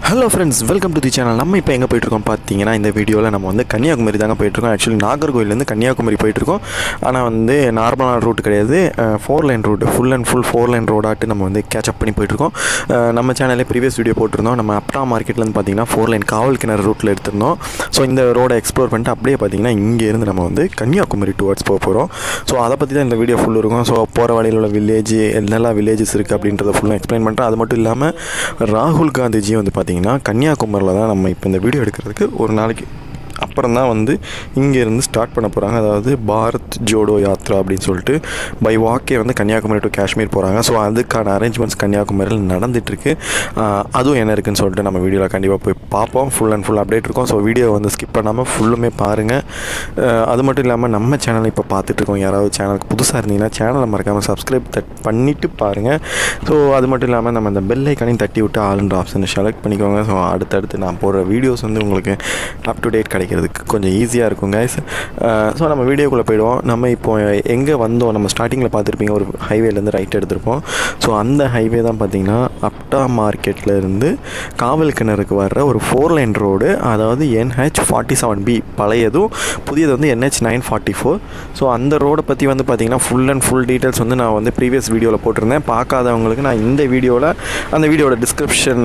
hello friends welcome to the channel நம்ம இப்போ எங்கே போயிட்டுருக்கோம் பார்த்தீங்கன்னா இந்த வீடியோவில் நம்ம வந்து கன்னியாகுமரி தாங்க போயிட்டுருக்கோம் ஆக்சுவலி நாகர்கோயிலேருந்து கன்னியாகுமரி போயிட்டுருக்கோம் ஆனால் வந்து நார்மலான ரூட் கிடையாது four line route full and full four line ரோடாட்டு நம்ம வந்து கேட்சப் பண்ணி போயிட்டுருக்கோம் அஹ் நம்ம சேனலே ப்ரீவியஸ் வீடியோ போட்டிருந்தோம் நம்ம அப்டா மார்க்கெட்லேருந்து பார்த்தீங்கன்னா ஃபோர் லைன் காவல் கிணறு ரூட்டில் எடுத்திருந்தோம் ஸோ இந்த ரோடை எக்ஸ்ப்ளோர் பண்ணிட்டு அப்படியே பார்த்தீங்கன்னா இங்கேருந்து நம்ம வந்து கன்னியாகுமரி டுவர்ட்ஸ் போக போகிறோம் ஸோ அதை பற்றி தான் இந்த வீடியோ ஃபுல் இருக்கும் ஸோ போகிற வழியில் உள்ள வில்லேஜ் என்னெல்லாம் வில்லேஜஸ் இருக்குது அப்படின்றத ஃபுல்லாக எக்ஸ்பிளைன் பண்ணுறேன் அது மட்டும் இல்லாமல் ராகுல் காந்திஜி வந்து பார்த்திங்கன்னா கன்னியாகுமரியில் தான் நம்ம இப்போ இந்த வீடியோ எடுக்கிறதுக்கு ஒரு நாளைக்கு அப்புறம் தான் வந்து இங்கேருந்து ஸ்டார்ட் பண்ண போகிறாங்க அதாவது பாரத் ஜோடோ யாத்ரா அப்படின்னு சொல்லிட்டு பை வாக்கே வந்து கன்னியாகுமரி டு காஷ்மீர் போகிறாங்க ஸோ அதுக்கான அரேஞ்ச்மெண்ட்ஸ் கன்னியாகுமரியில் நடந்துகிட்ருக்கு அதுவும் என்ன இருக்குன்னு சொல்லிட்டு நம்ம வீடியோவில் கண்டிப்பாக போய் பார்ப்போம் ஃபுல் அண்ட் ஃபுல் அப்டேட் இருக்கும் ஸோ வீடியோ வந்து ஸ்கிப் பண்ணாமல் ஃபுல்லுமே பாருங்கள் அது மட்டும் இல்லாமல் நம்ம சேனலை இப்போ பார்த்துட்ருக்கோம் யாராவது சேனலுக்கு புதுசாக இருந்தீங்கன்னா சேனலை மறக்காமல் சப்ஸ்கிரைப் தட் பண்ணிவிட்டு பாருங்கள் ஸோ அது மட்டும் இல்லாமல் நம்ம அந்த பெல் ஐக்கானையும் தட்டி விட்டு ஆளுன்ற ஆப்ஷனை செலக்ட் பண்ணிக்கோங்க ஸோ அடுத்தடுத்து நான் போடுற வீடியோஸ் வந்து உங்களுக்கு அப் டு டேட் கிடைக்கிறதுக்கு கொஞ்சம் ஈஸியாக இருக்கும் கைஸ் ஸோ நம்ம வீடியோக்குள்ளே போயிடுவோம் நம்ம இப்போ எங்கே வந்தோம் நம்ம ஸ்டார்டிங்கில் பார்த்துருப்பீங்க ஒரு ஹைவேலேருந்து ரைட் எடுத்திருப்போம் ஸோ அந்த ஹைவே தான் பார்த்தீங்கன்னா அப்டா மார்க்கெட்டில் இருந்து காவல் கிணறுக்கு வர்ற ஒரு ஃபோர் லைன் ரோடு அதாவது என்ஹெச் ஃபார்ட்டி செவன் பி பழையதும் புதியது வந்து NH nine forty four so அந்த ரோடை பற்றி வந்து பார்த்தீங்கன்னா ஃபுல் அண்ட் ஃபுல் டீட்டெயில்ஸ் வந்து நான் வந்து ப்ரீவியஸ் வீடியோவில் போட்டிருந்தேன் பார்க்காதவங்களுக்கு நான் இந்த வீடியோவில் அந்த வீடியோட டிஸ்கிரிப்ஷன்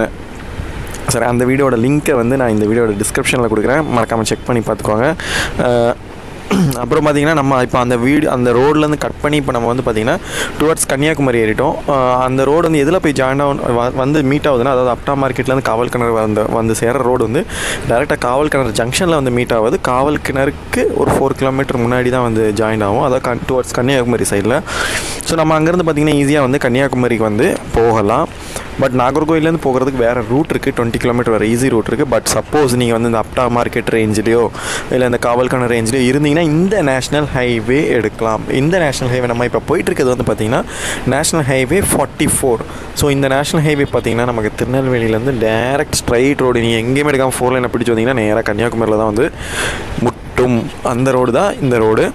சரி அந்த வீடியோட லிங்க்கை வந்து நான் இந்த வீடியோட டிஸ்கிரிப்ஷனில் கொடுக்குறேன் மறக்காமல் செக் பண்ணி பார்த்துக்கோங்க அஹ் அப்புறம் பார்த்தீங்கன்னா நம்ம இப்போ அந்த வீடு அந்த ரோட்லேருந்து கட் பண்ணி இப்போ நம்ம வந்து பார்த்தீங்கன்னா டுவர்ட்ஸ் கன்னியாகுமரி ஏறிட்டோம் அஹ் அந்த ரோடு வந்து எதில் போய் ஜாயின் ஆகும் வ- வந்து மீட் ஆகுதுன்னா அதாவது அப்டா மார்க்கெட்லேருந்து காவல் கிணறு வந்து வந்து சேர ரோடு வந்து டேரெக்டாக காவல் கிணறு ஜங்ஷனில் வந்து மீட் ஆகுது காவல் கிணறுக்கு ஒரு ஃபோர் கிலோமீட்டர் முன்னாடி தான் வந்து ஜாயின் ஆகும் அதாவது கன் டுவர்ட்ஸ் கன்னியாகுமரி சைடில் ஸோ நம்ம அங்கேருந்து பார்த்தீங்கன்னா ஈஸியாக வந்து கன்னியாகுமரிக்கு வந்து போகலாம் பட் நாகர்கோயிலேருந்து போகிறதுக்கு வேறு ரூட் இருக்குது டுவெண்ட்டி கிலோமீட்டர் வர ஈஸி ரூட் இருக்குது பட் சப்போஸ் நீங்கள் வந்து இந்த அப்டா மார்க்கெட் ரேஞ்சிலையோ இல்லை இந்த காவல்கான ரேஞ்சிலையோ இருந்தீங்கன்னா இந்த நேஷ்னல் ஹைவே எடுக்கலாம் இந்த நேஷ்னல் ஹைவே நம்ம இப்போ போயிட்டு இருக்கிறது வந்து பார்த்தீங்கன்னா national highway forty four so இந்த நேஷ்னல் ஹைவே பார்த்தீங்கன்னா நமக்கு திருநெல்வேலியிலேருந்து டேரக்ட் ஸ்ட்ரைட் ரோடு நீங்கள் எங்கேயுமே எடுக்காமல் ஃபோர் லைனை பிடிச்சி வந்தீங்கன்னா நேராக கன்னியாகுமரியில் தான் வந்து முட்டும் அந்த ரோடு தான் இந்த ரோடு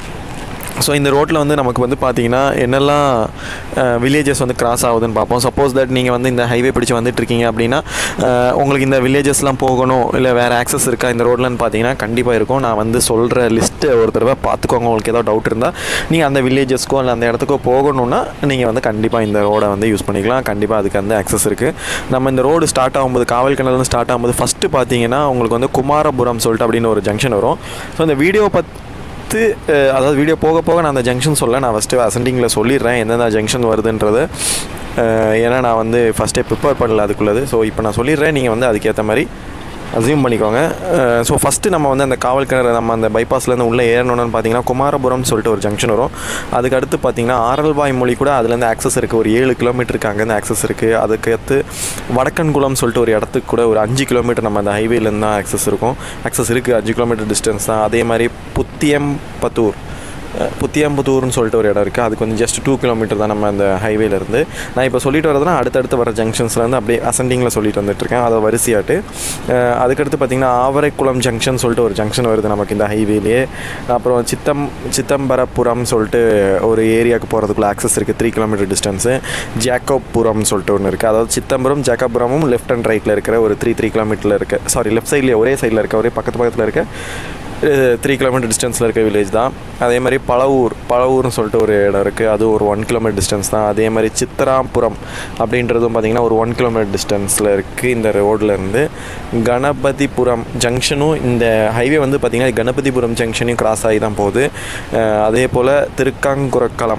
ஸோ இந்த ரோட்டில் வந்து நமக்கு வந்து பார்த்தீங்கன்னா என்னெல்லாம் வில்லேஜஸ் வந்து கிராஸ் ஆகுதுன்னு பார்ப்போம் சப்போஸ் தட் நீங்கள் வந்து இந்த ஹைவே பிடிச்சி வந்துட்டு இருக்கீங்க அப்படின்னா அஹ், உங்களுக்கு இந்த வில்லேஜஸ்லாம் போகணும் இல்லை வேறு ஆக்சஸ் இருக்கா இந்த ரோட்லன்னு பார்த்தீங்கன்னா கண்டிப்பாக இருக்கும் நான் வந்து சொல்கிற லிஸ்ட்டு ஒரு தடவை பார்த்துக்கோங்க உங்களுக்கு ஏதாவது டவுட் இருந்தால் நீங்கள் அந்த வில்லேஜஸ்க்கோ இல்லை அந்த இடத்துக்கோ போகணுன்னா நீங்கள் வந்து கண்டிப்பாக இந்த ரோடை வந்து யூஸ் பண்ணிக்கலாம் கண்டிப்பாக அதுக்கு வந்து ஆக்சஸ் இருக்குது நம்ம இந்த ரோடு ஸ்டார்ட் ஆகும்போது காவல் கிணறுலேருந்து ஸ்டார்ட் ஆகும்போது ஃபஸ்ட்டு பார்த்தீங்கன்னா உங்களுக்கு வந்து குமாரபுரம் சொல்லிட்டு அப்படின்னு ஒரு ஜங்ஷன் வரும் ஸோ இந்த வீடியோ பத் அடுத்து அஹ், அதாவது வீடியோ போக போக நான் அந்த ஜங்ஷன் சொல்ல நான் ஃபஸ்ட்டு அசெண்டிங்கில் சொல்லிடுறேன் எந்தெந்த ஜங்ஷன் வருதுன்றது அஹ், ஏன்னா நான் வந்து ஃபஸ்ட்டே ப்ரிப்பேர் பண்ணல அதுக்குள்ளது ஸோ இப்போ நான் சொல்லிடுறேன் நீங்கள் வந்து அதுக்கேற்ற மாதிரி அசியூம் பண்ணிக்கோங்க ஸோ ஃபஸ்ட்டு நம்ம வந்து அந்த காவல் கிணறு நம்ம அந்த பைபாஸ்லேருந்து உள்ளே ஏறணும்னு பார்த்தீங்கன்னா குமாரபுரம் சொல்லிட்டு ஒரு ஜங்ஷன் வரும் அதுக்கு அடுத்து பார்த்தீங்கன்னா ஆரல்வாய் மொழி கூட அதுலேருந்து ஆக்சஸ் இருக்குது ஒரு ஏழு கிலோமீட்டருக்கு அங்கேருந்து ஆக்சஸ் இருக்குது அதுக்கு அடுத்து வடக்கன்குளம் சொல்லிட்டு ஒரு இடத்துக்கு கூட ஒரு அஞ்சு கிலோமீட்டர் நம்ம அந்த ஹைவேலேருந்து தான் ஆக்சஸ் இருக்கும் ஆக்சஸ் இருக்குது அஞ்சு கிலோமீட்டர் டிஸ்டன்ஸ் தான் அதே மாதிரி புத்தியம்பத்தூர் அஹ், புத்தியம்புத்தூர்னு சொல்லிட்டு ஒரு இடம் இருக்குது அதுக்கு வந்து ஜஸ்ட் டூ கிலோமீட்டர் தான் நம்ம அந்த ஹைவேலேருந்து நான் இப்போ சொல்லிட்டு வரதுனா அடுத்தடுத்து வர ஜங்ஷன்ஸ்லேருந்து அப்படியே அசெண்டிங்கில் சொல்லிட்டு வந்துட்டுருக்கேன் அதை வரிசையாட்டு அஹ், அதுக்கடுத்து பார்த்திங்கன்னா ஆவரைக்குளம் ஜங்ஷன் சொல்லிட்டு ஒரு ஜங்ஷன் வருது நமக்கு இந்த ஹைவேலேயே அப்புறம் சித்தம் சித்தம்பரபுரம் சொல்லிட்டு ஒரு ஏரியாவுக்கு போகிறதுக்குள்ள ஆக்சஸ் இருக்குது த்ரீ கிலோமீட்டர் டிஸ்டன்ஸு ஜேக்கோபுரம் சொல்லிட்டு ஒன்று இருக்குது அதாவது சித்தம்பரம் ஜேக்கபுரமும் லெஃப்ட் அண்ட் ரைட்டில் இருக்கிற ஒரு த்ரீ த்ரீ கிலோமீட்டரில் இருக்க சாரி லெஃப்ட் சைட்லேயே ஒரே சைடில் இருக்க ஒரே பக்கத்து பக்கத்தில் இருக்க த்ரீ கிலோமீட்டர் டிஸ்டன்ஸில் இருக்க வில்லேஜ் தான் அதே மாதிரி பழவூர் பழவூர்னு சொல்லிட்டு ஒரு இடம் இருக்குது அது ஒரு ஒன் கிலோமீட்டர் டிஸ்டன்ஸ் தான் அதே மாதிரி சித்தராபுரம் அப்படின்றதும் பார்த்திங்கன்னா ஒரு ஒன் கிலோமீட்டர் டிஸ்டன்ஸில் இருக்குது இந்த ரோட்லேருந்து கணபதிபுரம் ஜங்ஷனும் இந்த ஹைவே வந்து பார்த்திங்கன்னா கணபதிபுரம் ஜங்ஷனையும் கிராஸ் ஆகி தான் போகுது அஹ் அதே போல் திருக்காங்குரக்களம்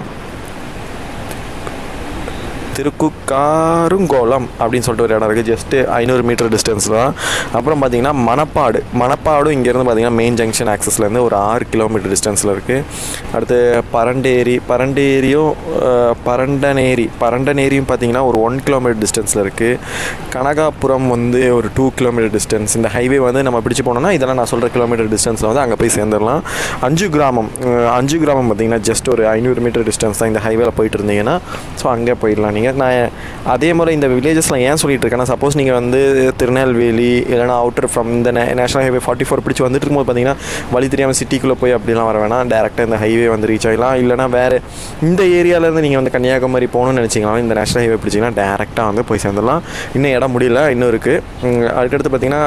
திருக்குக்காருங்கோலம் அப்படின்னு சொல்லிட்டு ஒரு இடம் இருக்குது ஜஸ்ட்டு ஐநூறு மீட்டர் டிஸ்டன்ஸ் தான் அப்புறம் பார்த்தீங்கன்னா மணப்பாடு மணப்பாடும் இங்கேருந்து பார்த்தீங்கன்னா மெயின் ஜங்ஷன் ஆக்சஸ்லேருந்து ஒரு ஆறு கிலோமீட்டர் டிஸ்டன்ஸில் இருக்குது அடுத்து பரண்டேரி பரண்டேரியும் அஹ், பரண்டனேரி பரண்டனேரியும் பார்த்தீங்கன்னா ஒரு ஒன் கிலோமீட்டர் டிஸ்டன்ஸில் இருக்குது கனகாபுரம் வந்து ஒரு டூ கிலோமீட்டர் டிஸ்டன்ஸ் இந்த ஹைவே வந்து நம்ம பிடிச்சு போனோம்னா இதெல்லாம் நான் சொல்கிற கிலோமீட்டர் டிஸ்டன்ஸில் வந்து அங்கே போய் சேர்ந்துடலாம் அஞ்சு கிராமம் அஹ், அஞ்சு கிராமம் பார்த்தீங்கன்னா ஜஸ்ட் ஒரு ஐநூறு மீட்டர் டிஸ்டன்ஸ் தான் இந்த ஹைவேல போயிட்டு இருந்தீங்கன்னா ஸோ அங்கே போயிடலாம் நீங்கள் போகிறீங்க நான் அதே மாதிரி இந்த வில்லேஜஸ்லாம் ஏன் சொல்லிட்டு இருக்கேன்னா சப்போஸ் நீங்கள் வந்து திருநெல்வேலி இல்லைனா அவுட்டர் ஃப்ரம் இந்த நேஷனல் ஹைவே ஃபார்ட்டி ஃபோர் பிடிச்சி வந்துட்டு இருக்கும்போது பார்த்தீங்கன்னா வழி தெரியாமல் சிட்டிக்குள்ளே போய் அப்படிலாம் வர வேணாம் டேரெக்டாக இந்த ஹைவே வந்து ரீச் ஆகலாம் இல்லைனா வேறு இந்த ஏரியாவிலேருந்து நீங்கள் வந்து கன்னியாகுமரி போகணும்னு நினச்சிங்கன்னா இந்த நேஷனல் ஹைவே பிடிச்சிங்கன்னா டேரெக்டாக வந்து போய் சேர்ந்துடலாம் இன்னும் இடம் முடியல இன்னும் இருக்குது அதுக்கடுத்து பார்த்தீங்கன்னா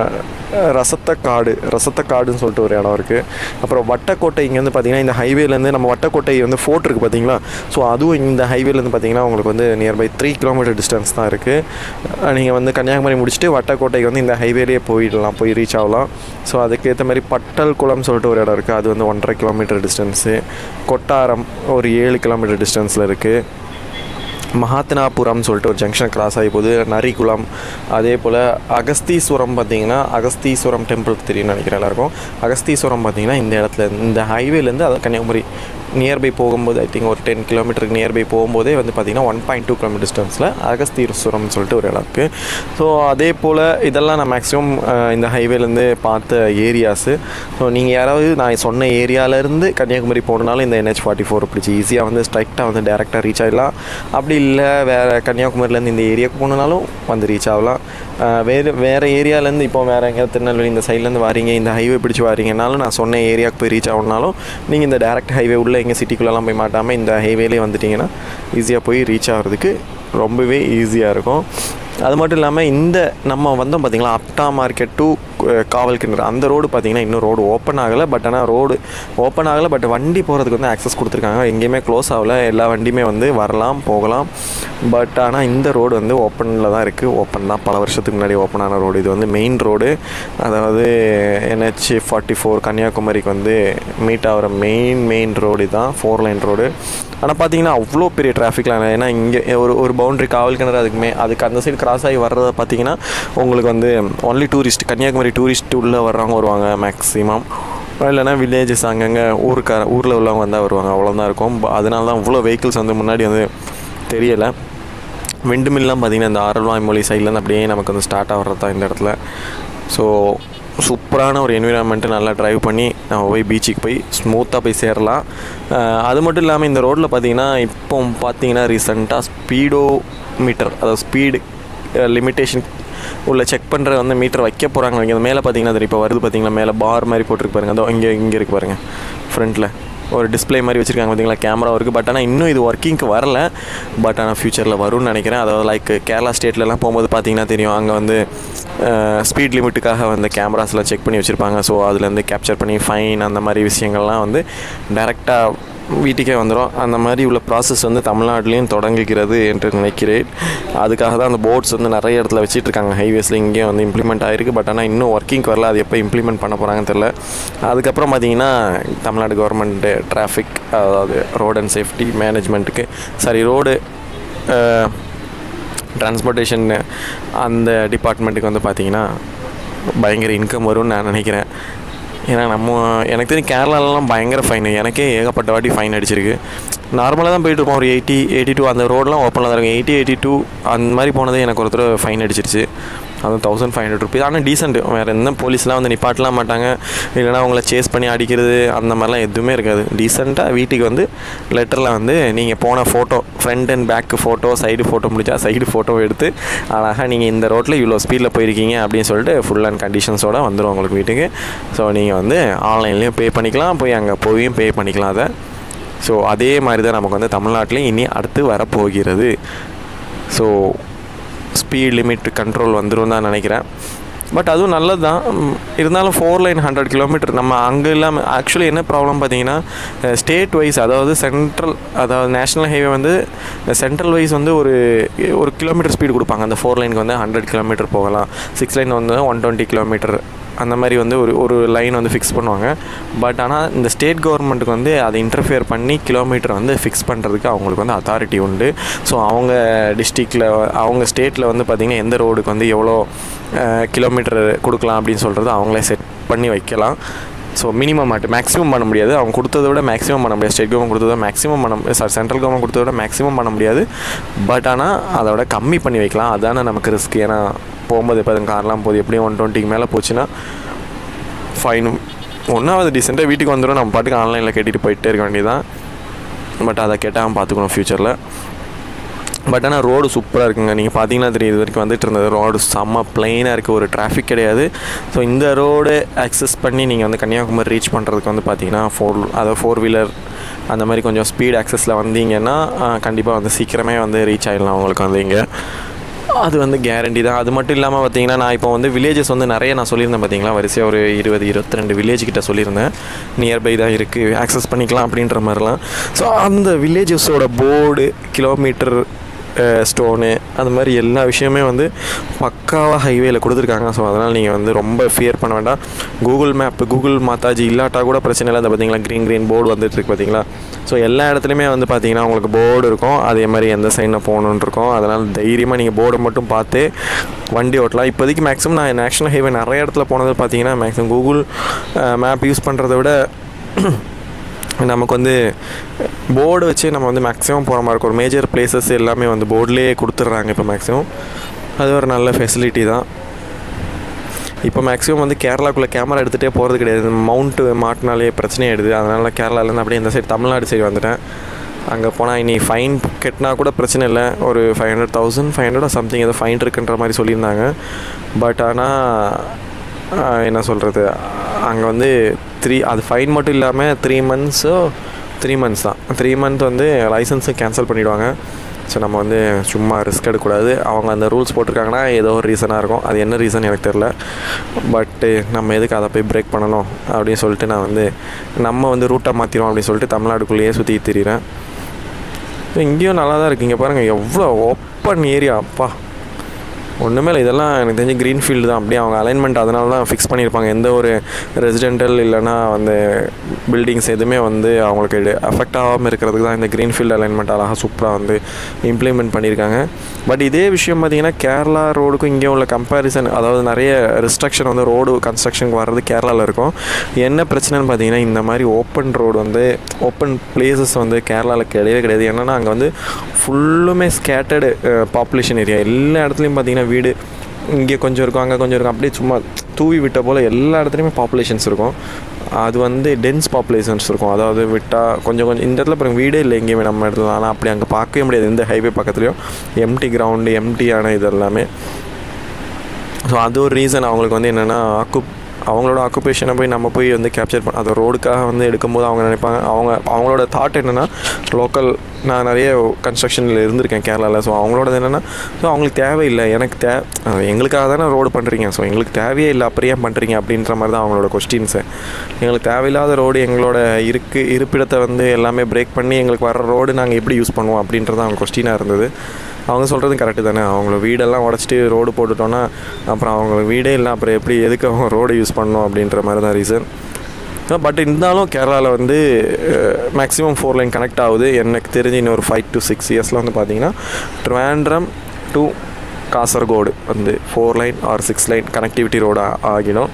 ரசத்தக்காடு ரசத்தக்காடுன்னு சொல்லிட்டு ஒரு இடம் இருக்குது அப்புறம் வட்டக்கோட்டை இங்கேருந்து பார்த்தீங்கன்னா இந்த ஹைவேலேருந்து நம்ம வட்டக்கோட்டை வந்து ஃபோர்ட் இருக்குது பார்த்தீங்களா ஸோ அதுவும் இந்த ஹைவேலேருந்து பார்த்தீங்கன்னா உங்களுக்கு வந்து நியர்பை த்ரீ கிலோமீட்டர் டிஸ்டன்ஸ் தான் இருக்குது நீங்கள் வந்து கன்னியாகுமரி முடிச்சுட்டு வட்டக்கோட்டைக்கு வந்து இந்த ஹைவேலேயே போயிடலாம் போய் ரீச் ஆகலாம் ஸோ அதுக்கேற்ற மாதிரி பட்டல் குளம் சொல்லிட்டு ஒரு இடம் இருக்குது அது வந்து ஒன்றரை கிலோமீட்டர் டிஸ்டன்ஸு கொட்டாரம் ஒரு ஏழு கிலோமீட்டர் டிஸ்டன்ஸில் இருக்குது மகாத்னாபுரம் சொல்லிட்டு ஒரு ஜங்ஷன் கிராஸ் ஆகி போகுது நரிக்குளம் அதே போல் அகஸ்தீஸ்வரம் பார்த்தீங்கன்னா அகஸ்தீஸ்வரம் டெம்பிள் தெரியும்னு நினைக்கிறேன் எல்லாருக்கும் அகஸ்தீஸ்வரம் பார்த்தீங்கன்னா இந்த இடத்துல இந்த ஹைவேலேருந்து அது கன்னியாகுமரி நியர்பை போகும்போது ஐ திங்க் ஒரு டென் கிலோமீட்டருக்கு நியர்பை போகும்போதே வந்து பார்த்திங்கன்னா ஒன் பாயிண்ட் டூ கிலோமீட்டர் டிஸ்டன்ஸில் அகஸ்தீஸ்வரம்னு சொல்லிட்டு ஒரு இடம் இருக்குது ஸோ அதே போல் இதெல்லாம் நான் மேக்ஸிமம் இந்த ஹைவேலேருந்து பார்த்த ஏரியாஸு ஸோ நீங்கள் யாராவது நான் சொன்ன ஏரியாவிலேருந்து கன்னியாகுமரி போகணுனாலும் இந்த என்ஹெச் ஃபார்ட்டி ஃபோர் பிடிச்சி ஈஸியாக வந்து ஸ்ட்ரைட்டாக வந்து டேரெக்டாக ரீச் ஆகிடலாம் அப்படி இல்லை வேறு கன்னியாகுமரியிலேருந்து இந்த ஏரியாவுக்கு போகணுனாலும் வந்து ரீச் ஆகலாம் வேறு வேறு ஏரியாவிலேருந்து இப்போ வேறு எங்கேயாவது திருநெல்வேலி இந்த சைட்லேருந்து வாரீங்க இந்த ஹைவே பிடிச்சி வாரீங்கனாலும் நான் சொன்ன ஏரியாவுக்கு போய் ரீச் ஆகணுனாலும் நீங்கள் இந்த டேரக்ட் ஹைவே உள்ளே எங்கள் சிட்டிக்குள்ளெல்லாம் போய் மாட்டாமல் இந்த ஹைவேலே வந்துட்டிங்கன்னா ஈஸியாக போய் ரீச் ஆகிறதுக்கு ரொம்பவே ஈஸியாக இருக்கும் அது மட்டும் இல்லாமல் இந்த நம்ம வந்தோம் பார்த்திங்களா அப்டா மார்க்கெட் டு காவல் கிணறு அந்த ரோடு பார்த்திங்கன்னா இன்னும் ரோடு ஓப்பன் ஆகலை பட் ஆனால் ரோடு ஓப்பன் ஆகலை பட் வண்டி போகிறதுக்கு வந்து ஆக்சஸ் கொடுத்துருக்காங்க எங்கேயுமே க்ளோஸ் ஆகலை எல்லா வண்டியுமே வந்து வரலாம் போகலாம் பட் ஆனால் இந்த ரோடு வந்து ஓப்பனில் தான் இருக்குது ஓப்பன் தான் பல வருஷத்துக்கு முன்னாடி ஓப்பன் ஆன ரோடு இது வந்து மெயின் ரோடு அதாவது என்ஹெச் ஃபார்ட்டி ஃபோர் கன்னியாகுமரிக்கு வந்து மீட் ஆகிற மெயின் மெயின் ரோடு தான் ஃபோர் லைன் ரோடு ஆனால் பார்த்தீங்கன்னா அவ்வளோ பெரிய டிராஃபிக்லாம் இல்லை ஏன்னா இங்கே ஒரு ஒரு பவுண்ட்ரி காவல் கிணறு அதுக்குமே அதுக்கு அந்த சைடு கிராஸ் ஆகி வர்றத பார்த்தீங்கன்னா உங்களுக்கு வந்து ஒன்லி டூரிஸ்ட் கன்னியாகுமரி டூரிஸ்ட் உள்ளே வர்றவங்க வருவாங்க மேக்ஸிமம் இல்லைனா வில்லேஜஸ் அங்கங்கே ஊருக்கார ஊரில் உள்ளவங்க வந்தால் வருவாங்க அவ்வளோதான் இருக்கும் அதனால தான் இவ்வளோ வெஹிக்கிள்ஸ் வந்து முன்னாடி வந்து தெரியலை விண்டு மில்லாம் பார்த்திங்கன்னா இந்த ஆரல்வாய் மொழி சைட்லேருந்து அப்படியே நமக்கு வந்து ஸ்டார்ட் ஆகிறது தான் இந்த இடத்துல ஸோ சூப்பரான ஒரு என்விரான்மெண்ட்டு நல்லா ட்ரைவ் பண்ணி நம்ம போய் பீச்சுக்கு போய் ஸ்மூத்தாக போய் சேரலாம் அது மட்டும் இல்லாமல் இந்த ரோட்டில் பார்த்தீங்கன்னா இப்போ பார்த்தீங்கன்னா ரீசெண்டாக ஸ்பீடோ மீட்டர் அதாவது ஸ்பீடு லிமிட்டேஷன் உள்ள செக் பண்ணுற வந்து மீட்டர் வைக்க போகிறாங்க நீங்கள் மேலே பார்த்தீங்கன்னா தெரியும் இப்போ வருது பார்த்தீங்களா மேலே பார் மாதிரி போட்டிருக்கு பாருங்கள் அதோ இங்கே இங்கே இருக்குது பாருங்கள் ஃப்ரண்ட்டில் ஒரு டிஸ்பிளே மாதிரி வச்சுருக்காங்க பார்த்தீங்களா கேமரா இருக்குது பட் ஆனால் இன்னும் இது ஒர்க்கிங்க்கு வரல பட் ஆனால் ஃப்யூச்சரில் வரும்னு நினைக்கிறேன் அதாவது லைக் கேரளா ஸ்டேட்லலாம் போகும்போது பார்த்தீங்கன்னா தெரியும் அங்கே வந்து ஸ்பீட் லிமிட்டுக்காக வந்து கேமராஸ்லாம் செக் பண்ணி வச்சுருப்பாங்க ஸோ அதுலேருந்து கேப்சர் பண்ணி ஃபைன் அந்த மாதிரி விஷயங்கள்லாம் வந்து டேரெக்டாக வீட்டுக்கே வந்துடும் அந்த மாதிரி உள்ள ப்ராசஸ் வந்து தமிழ்நாட்டிலையும் தொடங்குகிறது என்று நினைக்கிறேன் அதுக்காக தான் அந்த போர்ட்ஸ் வந்து நிறைய இடத்துல வச்சுட்டு இருக்காங்க ஹைவேஸில் இங்கேயும் வந்து இம்ப்ளிமெண்ட் ஆகிருக்கு பட் ஆனால் இன்னும் ஒர்க்கிங்க்கு வரல அது எப்போ இம்ப்ளிமெண்ட் பண்ண போகிறாங்கன்னு தெரில அதுக்கப்புறம் பார்த்தீங்கன்னா தமிழ்நாடு கவர்மெண்ட்டு டிராஃபிக் அதாவது ரோட் அண்ட் சேஃப்டி மேனேஜ்மெண்ட்டுக்கு சாரி ரோடு டிரான்ஸ்போர்ட்டேஷன் அந்த டிபார்ட்மெண்ட்டுக்கு வந்து பார்த்திங்கன்னா பயங்கர இன்கம் வரும்னு நான் நினைக்கிறேன் ஏன்னா நம்ம எனக்கு தெரியும் கேரளாலலாம் பயங்கர ஃபைன் எனக்கே ஏகப்பட்ட வாட்டி ஃபைன் அடிச்சிருக்கு நார்மலாக தான் போயிட்டுருப்போம் ஒரு எயிட்டி எயிட்டி டூ அந்த ரோடெலாம் ஓப்பனில் தான் இருக்கும் எயிட்டி எயிட்டி டூ அந்த மாதிரி போனதே எனக்கு ஒருத்தர் ஃபைன் அடிச்சிருச்சு அதுவும் தௌசண்ட் ஃபைவ் ஹண்ட்ரட் ருபீஸ் ஆனால் டீசென்ட் வேறு எந்த போலீஸ்லாம் வந்து நிப்பாட்டலாம் மாட்டாங்க இல்லைனா அவங்கள சேஸ் பண்ணி அடிக்கிறது அந்த மாதிரிலாம் எதுவுமே இருக்காது டீசெண்டாக வீட்டுக்கு வந்து லெட்டரில் வந்து நீங்கள் போன photo front and back photo side photo முடிச்சா சைடு ஃபோட்டோ எடுத்து அழகாக நீங்கள் இந்த ரோட்டில் இவ்வளோ ஸ்பீடில் போயிருக்கீங்க அப்படின்னு சொல்லிட்டு ஃபுல் அண்ட் கண்டிஷன்ஸோடு வந்துடும் உங்களுக்கு வீட்டுக்கு ஸோ நீங்கள் வந்து ஆன்லைன்லேயும் பே பண்ணிக்கலாம் போய் அங்கே போயும் பே பண்ணிக்கலாம் அதை ஸோ அதே மாதிரி தான் நமக்கு வந்து தமிழ்நாட்டிலையும் இனி அடுத்து வரப்போகிறது ஸோ ஸ்பீட் லிமிட் கண்ட்ரோல் வந்துடும் தான் நினைக்கிறேன் பட் அதுவும் நல்லது தான் இருந்தாலும் ஃபோர் லைன் ஹண்ட்ரட் கிலோமீட்டர் நம்ம அங்கே இல்லாமல் ஆக்சுவலி என்ன ப்ராப்ளம் பார்த்தீங்கன்னா ஸ்டேட் வைஸ் அதாவது சென்ட்ரல் அதாவது நேஷ்னல் ஹைவே வந்து சென்ட்ரல் வைஸ் வந்து ஒரு ஒரு கிலோமீட்டர் ஸ்பீடு கொடுப்பாங்க அந்த ஃபோர் லைனுக்கு வந்து ஹண்ட்ரட் கிலோமீட்டர் போகலாம் சிக்ஸ் லைன் வந்து ஒன் டுவெண்ட்டி கிலோமீட்டர் அந்த மாதிரி வந்து ஒரு ஒரு லைன் வந்து ஃபிக்ஸ் பண்ணுவாங்க பட் ஆனால் இந்த ஸ்டேட் கவர்மெண்ட்டுக்கு வந்து அதை இன்டர்ஃபியர் பண்ணி கிலோமீட்டர் வந்து ஃபிக்ஸ் பண்ணுறதுக்கு அவங்களுக்கு வந்து அத்தாரிட்டி உண்டு ஸோ அவங்க டிஸ்ட்ரிக்டில் அவங்க ஸ்டேட்டில் வந்து பார்த்திங்கன்னா எந்த ரோடுக்கு வந்து எவ்வளோ கிலோமீட்டர் கொடுக்கலாம் அப்படின்னு சொல்கிறது அவங்களே செட் பண்ணி வைக்கலாம் ஸோ மினிமம் மட்டும் மேக்ஸிமம் பண்ண முடியாது அவங்க கொடுத்ததை விட மேக்ஸிமம் பண்ண முடியாது ஸ்டேட் கவர்மெண்ட் கொடுத்ததை மேக்ஸிமம் பண்ண சாரி சென்ட்ரல் கவர்மெண்ட் கொடுத்ததை விட மேக்ஸிமம் பண்ண முடியாது பட் ஆனால் அதோட கம்மி பண்ணி வைக்கலாம் அதானே நமக்கு ரிஸ்க் ஏன்னா போகும்போது இப்போ கார்லாம் போகுது எப்படியும் ஒன் டுவெண்ட்டிக்கு மேலே போச்சுன்னா ஃபைனும் ஒன்றாவது டீசெண்டாக வீட்டுக்கு வந்துடும் நம்ம பாட்டுக்கு ஆன்லைனில் கேட்டுட்டு போயிட்டே இருக்க வேண்டியதான் பட் அதை கேட்டால் பார்த்துக்கணும் ஃப்யூச்சரில் பட் ஆனால் ரோடு சூப்பராக இருக்குங்க நீங்கள் பார்த்தீங்கன்னா தெரியும் இது வரைக்கும் வந்துட்டு இருந்தது ரோடு செம்ம பிளைனாக இருக்குது ஒரு டிராஃபிக் கிடையாது ஸோ இந்த ரோடு அக்சஸ் பண்ணி நீங்கள் வந்து கன்னியாகுமரி ரீச் பண்ணுறதுக்கு வந்து பார்த்தீங்கன்னா ஃபோர் அதாவது ஃபோர் வீலர் அந்த மாதிரி கொஞ்சம் ஸ்பீட் ஆக்சஸில் வந்தீங்கன்னா கண்டிப்பாக வந்து சீக்கிரமே வந்து ரீச் ஆகிடலாம் உங்களுக்கு வந்து இங்கே அது வந்து கேரண்டி தான் அது மட்டும் இல்லாமல் பார்த்தீங்கன்னா நான் இப்போ வந்து வில்லேஜஸ் வந்து நிறைய நான் சொல்லியிருந்தேன் பார்த்தீங்களா வரிசையாக ஒரு இருபது இருபத்தி ரெண்டு வில்லேஜ் கிட்ட சொல்லியிருந்தேன் நியர்பை தான் இருக்குது ஆக்சஸ் பண்ணிக்கலாம் அப்படின்ற மாதிரிலாம் ஸோ அந்த வில்லேஜஸோட போர்டு கிலோமீட்டர் ஸ்டோனு அந்த மாதிரி எல்லா விஷயமே வந்து பக்காவாக ஹைவேல கொடுத்துருக்காங்க ஸோ அதனால் நீங்கள் வந்து ரொம்ப ஃபியர் பண்ண வேண்டாம் கூகுள் மேப் கூகுள் மாதாஜி இல்லாட்டா கூட பிரச்சனை இல்லை அந்த பார்த்தீங்களா க்ரீன் க்ரீன் போர்டு வந்துட்டு இருக்கு பார்த்தீங்களா ஸோ எல்லா இடத்துலையுமே வந்து பார்த்தீங்கன்னா உங்களுக்கு போர்டு இருக்கும் அதே மாதிரி எந்த சைடில் போகணுன்னு இருக்கும் அதனால் தைரியமாக நீங்கள் போர்டை மட்டும் பார்த்து வண்டி ஓட்டலாம் இப்போதைக்கு மேக்ஸிமம் நான் நேஷனல் ஹைவே நிறைய இடத்துல போனது பார்த்தீங்கன்னா மேக்ஸிமம் கூகுள் மேப் யூஸ் பண்ணுறத விட நமக்கு வந்து போர்டு வச்சு நம்ம வந்து மேக்ஸிமம் போகிற மாதிரி இருக்கும் ஒரு மேஜர் பிளேசஸ் எல்லாமே வந்து போர்ட்லேயே கொடுத்துட்றாங்க இப்போ மேக்ஸிமம் அது ஒரு நல்ல ஃபெசிலிட்டி தான் இப்போ மேக்ஸிமம் வந்து கேரளாக்குள்ளே கேமரா எடுத்துகிட்டே போகிறது கிடையாது மவுண்ட்டு மாட்டினாலே பிரச்சனை ஆகிடுது அதனால் கேரளாலேருந்து அப்படியே இந்த சைடு தமிழ்நாடு சைடு வந்துட்டேன் அங்கே போனால் இனி ஃபைன் கட்டினா கூட பிரச்சனை இல்லை ஒரு five hundred thousand five hundred something ஏதோ ஃபைன் இருக்குன்ற மாதிரி சொல்லியிருந்தாங்க பட் ஆனால் என்ன சொல்கிறது அங்கே வந்து த்ரீ அது ஃபைன் மட்டும் இல்லாமல் த்ரீ மந்த்ஸோ த்ரீ மந்த்ஸ் தான் த்ரீ மந்த் வந்து லைசன்ஸும் கேன்சல் பண்ணிவிடுவாங்க ஸோ நம்ம வந்து சும்மா ரிஸ்க் எடுக்கக்கூடாது அவங்க அந்த ரூல்ஸ் போட்டிருக்காங்கன்னா ஏதோ ஒரு ரீசனாக இருக்கும் அது என்ன ரீசன் எனக்கு தெரில பட்டு நம்ம எதுக்கு அதை போய் பிரேக் பண்ணணும் அப்படின்னு சொல்லிட்டு நான் வந்து நம்ம வந்து ரூட்டை மாற்றிடுவோம் அப்படின்னு சொல்லிட்டு தமிழ்நாடுக்குள்ளேயே சுற்றி திரிகிறேன் இங்கேயும் நல்லா தான் இருக்குது இங்கே பாருங்கள் எவ்வளோ ஓப்பன் ஏரியா அப்பா ஒன்றுமே இல்லை இதெல்லாம் எனக்கு தெரிஞ்சு க்ரீன் ஃபீல்டு தான் அப்படியே அவங்க அலைன்மெண்ட் அதனால தான் ஃபிக்ஸ் பண்ணியிருப்பாங்க எந்த ஒரு ரெசிடென்டல் இல்லைனா வந்து பில்டிங்ஸ் எதுவுமே வந்து அவங்களுக்கு அஃபெக்ட் ஆகாமல் இருக்கிறதுக்கு தான் இந்த க்ரீன் ஃபீல்டு அலைன்மெண்ட் அழகாக சூப்பராக வந்து இம்ப்ளிமெண்ட் பண்ணியிருக்காங்க பட் இதே விஷயம் பார்த்திங்கன்னா கேரளா ரோடுக்கும் இங்கே உள்ள கம்பேரிசன் அதாவது நிறைய ரெஸ்ட்ரக்ஷன் வந்து ரோடு கன்ஸ்ட்ரக்ஷனுக்கு வர்றது கேரளாவில் இருக்கும் என்ன பிரச்சனைன்னு பார்த்தீங்கன்னா இந்த மாதிரி ஓப்பன் ரோடு வந்து ஓப்பன் பிளேசஸ் வந்து கேரளாவில் கிடையவே கிடையாது என்னென்னா அங்கே வந்து ஃபுல்லுமே ஸ்கேட்டர்டு பாப்புலேஷன் ஏரியா எல்லா இடத்துலையும் பார்த்தீங்கன்னா வீடு இங்கே கொஞ்சம் இருக்கும் அங்கே கொஞ்சம் இருக்கும் அப்படியே சும்மா தூவி விட்ட போல் எல்லா இடத்துலையுமே பாப்புலேஷன்ஸ் இருக்கும் அது வந்து டென்ஸ் பாப்புலேஷன்ஸ் இருக்கும் அதாவது விட்டால் கொஞ்சம் கொஞ்சம் இந்த இடத்துல பாருங்க வீடே இல்லை எங்கேயுமே நம்ம இடத்துல ஆனால் அப்படி அங்கே பார்க்கவே முடியாது இந்த ஹைவே பக்கத்துலேயும் எம்டி கிரவுண்டு எம்டியான இது எல்லாமே ஸோ அது ஒரு ரீசன் அவங்களுக்கு வந்து என்னென்னா ஆக்குப் அவங்களோட ஆக்குபேஷனை போய் நம்ம போய் வந்து கேப்சர் பண்ண அந்த ரோடுக்காக வந்து எடுக்கும்போது அவங்க நினைப்பாங்க அவங்க அவங்களோட தாட் என்னென்னா லோக்கல் நான் நிறைய கன்ஸ்ட்ரக்ஷனில் இருந்திருக்கேன் கேரளாவில் ஸோ அவங்களோடது என்னென்னா ஸோ அவங்களுக்கு தேவையில்லை எனக்கு தே எங்களுக்காக தானே ரோடு பண்ணுறீங்க ஸோ எங்களுக்கு தேவையே இல்லை அப்படியே பண்ணுறீங்க அப்படின்ற மாதிரி தான் அவங்களோட கொஸ்டின்ஸு எங்களுக்கு தேவையில்லாத ரோடு எங்களோட இருக்கு இருப்பிடத்தை வந்து எல்லாமே பிரேக் பண்ணி எங்களுக்கு வர ரோடு நாங்கள் எப்படி யூஸ் பண்ணுவோம் அப்படின்றது அவங்க கொஸ்டினாக இருந்தது அவங்க சொல்கிறது கரெக்டு தானே அவங்கள வீடெல்லாம் உடச்சிட்டு ரோடு போட்டுட்டோன்னா அப்புறம் அவங்களுக்கு வீடே இல்லை அப்புறம் எப்படி எதுக்கு அவங்க ரோடு யூஸ் பண்ணணும் அப்படின்ற மாதிரி தான் ரீசன் பட் இருந்தாலும் கேரளாவில் வந்து மேக்ஸிமம் ஃபோர் லைன் கனெக்ட் ஆகுது எனக்கு தெரிஞ்சு இன்னொரு ஃபைவ் டு சிக்ஸ் இயர்ஸில் வந்து பார்த்தீங்கன்னா ட்ரிவாண்ட்ரம் டு காசர்கோடு வந்து four lane or six lane connectivity road ஆகிடும்